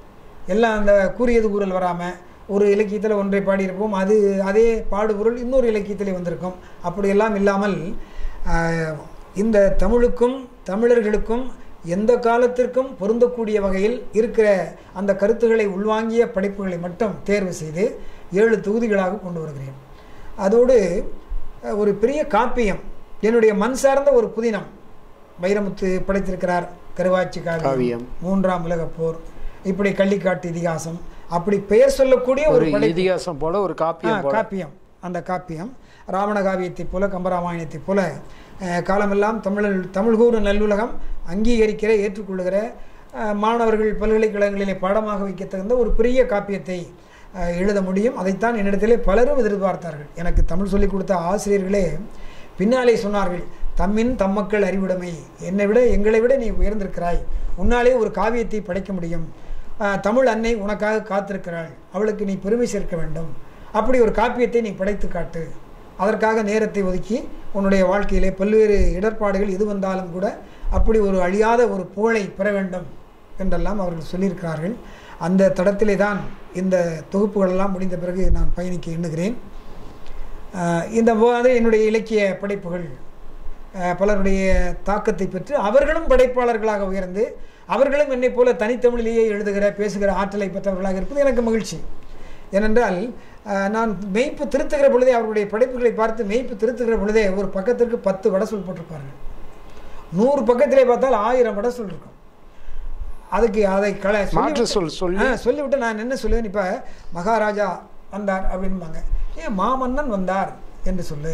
எல்லாம் அந்த கூறியது கூறல் வராமல் ஒரு இலக்கியத்தில் ஒன்றை பாடியிருப்போம் அது அதே பாடுபொருள் இன்னொரு இலக்கியத்திலே வந்திருக்கும் அப்படியெல்லாம் இல்லாமல் ஆஹ், இந்த தமிழுக்கும் தமிழர்களுக்கும் எந்த காலத்திற்கும் பொருந்தக்கூடிய வகையில் இருக்கிற அந்த கருத்துக்களை உள்வாங்கிய படைப்புகளை மட்டும் தேர்வு செய்து ஏழு தொகுதிகளாக கொண்டு வருகிறேன் அதோடு அஹ், ஒரு பெரிய காப்பியம் என்னுடைய மண் சார்ந்த ஒரு புதினம் வைரமுத்து படைத்திருக்கிறார் கருவாச்சி காவியம் காவியம். மூன்றாம் உலகப் போர் இப்படி கள்ளிக்காட்டு இதிகாசம் அப்படி பெயர் சொல்லக்கூடிய ஒரு ஒரு படைப்பு இதிகாசம் போல ஒரு ஆ, காப்பியம் போல காப்பியம் அந்த காப்பியம் ராவண காவியத்தைப் போல கம்பராமாயணத்தைப் போல அஹ், காலமெல்லாம் தமிழ் தமிழ்கூறு நல்லுலகம் அங்கீகரிக்கிற ஏற்றுக்கொள்ளுகிற அஹ், மாணவர்கள் பல்கலைக்கழகங்களிலே பாடமாக வைக்கத் தகுந்த ஒரு பெரிய காப்பியத்தை அஹ், எழுத முடியும் அதைத்தான் என்னிடத்திலே பலரும் எதிர்பார்த்தார்கள் எனக்கு தமிழ் சொல்லிக் கொடுத்த ஆசிரியர்களே பின்னாலே சொன்னார்கள் தம்மின் தம்மக்கள் அறிவுடைமை என்னை விட எங்களை விட நீ உயர்ந்திருக்கிறாய் உன்னாலே ஒரு காவியத்தை படைக்க முடியும் ஆஹ், தமிழ் அன்னை உனக்காக காத்திருக்கிறாள் அவளுக்கு நீ பெருமை சேர்க்க வேண்டும் அப்படி ஒரு காப்பியத்தை நீ படைத்து காட்டு அதற்காக நேரத்தை ஒதுக்கி உன்னுடைய வாழ்க்கையிலே பல்வேறு இடர்பாடுகள் எது வந்தாலும் கூட அப்படி ஒரு அழியாத ஒரு புகழை பெற வேண்டும் என்றெல்லாம் அவர்கள் சொல்லியிருக்கிறார்கள் அந்த தடத்திலே தான் இந்த தொகுப்புகளெல்லாம் முடிந்த பிறகு நான் பயணிக்க எண்ணுகிறேன் ஆஹ் இந்த மாதிரி என்னுடைய இலக்கிய படைப்புகள் ஆஹ் பலருடைய தாக்கத்தை பெற்று அவர்களும் படைப்பாளர்களாக உயர்ந்து அவர்களும் என்னைப் போல தனித்தமிழிலேயே எழுதுகிற பேசுகிற ஆற்றலை பெற்றவர்களாக இருப்பது எனக்கு மகிழ்ச்சி ஏனென்றால் ஆஹ் நான் மெய்ப்பு திருத்துகிற பொழுதே அவர்களுடைய படைப்புகளை பார்த்து மெய்ப்பு திருத்துகிற பொழுதே ஒரு பக்கத்திற்கு பத்து வடசொல் போட்டிருப்பார்கள் நூறு பக்கத்திலே பார்த்தால் ஆயிரம் வடசொல் இருக்கும் அதுக்கு அதை களை மாற்று சொல்லிவிட்டு- சொல் சொல்லி ஆ, சொல்லிவிட்டு நான் என்ன சொல்லுவேன் இப்போ மகாராஜா வந்தார் அப்படின்பாங்க ஏன் மாமன்னன் வந்தார் என்று சொல்லு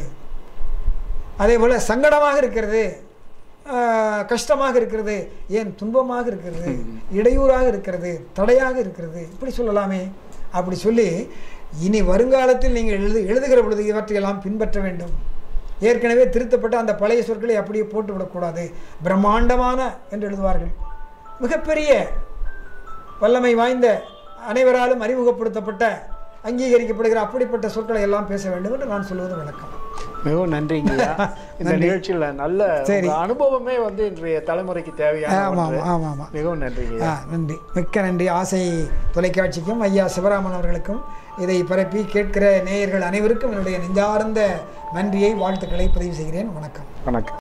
அதே போல் சங்கடமாக இருக்கிறது ஆ, கஷ்டமாக இருக்கிறது ஏன் துன்பமாக இருக்கிறது இடையூறாக இருக்கிறது தடையாக இருக்கிறது இப்படி சொல்லலாமே அப்படி சொல்லி இனி வருங்காலத்தில் நீங்கள் எழுது எழுதுகிற பொழுது இவற்றையெல்லாம் பின்பற்ற வேண்டும் ஏற்கனவே திருத்தப்பட்ட அந்த பழைய சொற்களை அப்படியே போட்டு விடக்கூடாது பிரம்மாண்டமான என்று எழுதுவார்கள் மிகப்பெரிய வல்லமை வாய்ந்த அனைவராலும் அறிமுகப்படுத்தப்பட்ட அங்கீகரிக்கப்படுகிற அப்படிப்பட்ட சொற்களை எல்லாம் பேச வேண்டும் என்று நான் சொல்வது வழக்கம் மிகவும் நன்றிங்க ஐயா. இந்த நன்றி. நிகழ்ச்சியில் நல்ல சரி. உங்க அனுபவமே வந்து இன்றைய தலைமுறைக்கு தேவையான ஆமாம் ஒன்று. ஆமாம் ஆமாம் மிகவும் நன்றிங்க ஆ ஐயா. நன்றி மிக்க நன்றி ஆசை தொலைக்காட்சிக்கும் ஐயா சிவராமன் அவர்களுக்கும் இதை பரப்பி கேட்கிற நேயர்கள் அனைவருக்கும் என்னுடைய நெஞ்சார்ந்த நன்றியை வாழ்த்துக்களை பதிவு செய்கிறேன் வணக்கம் வணக்கம்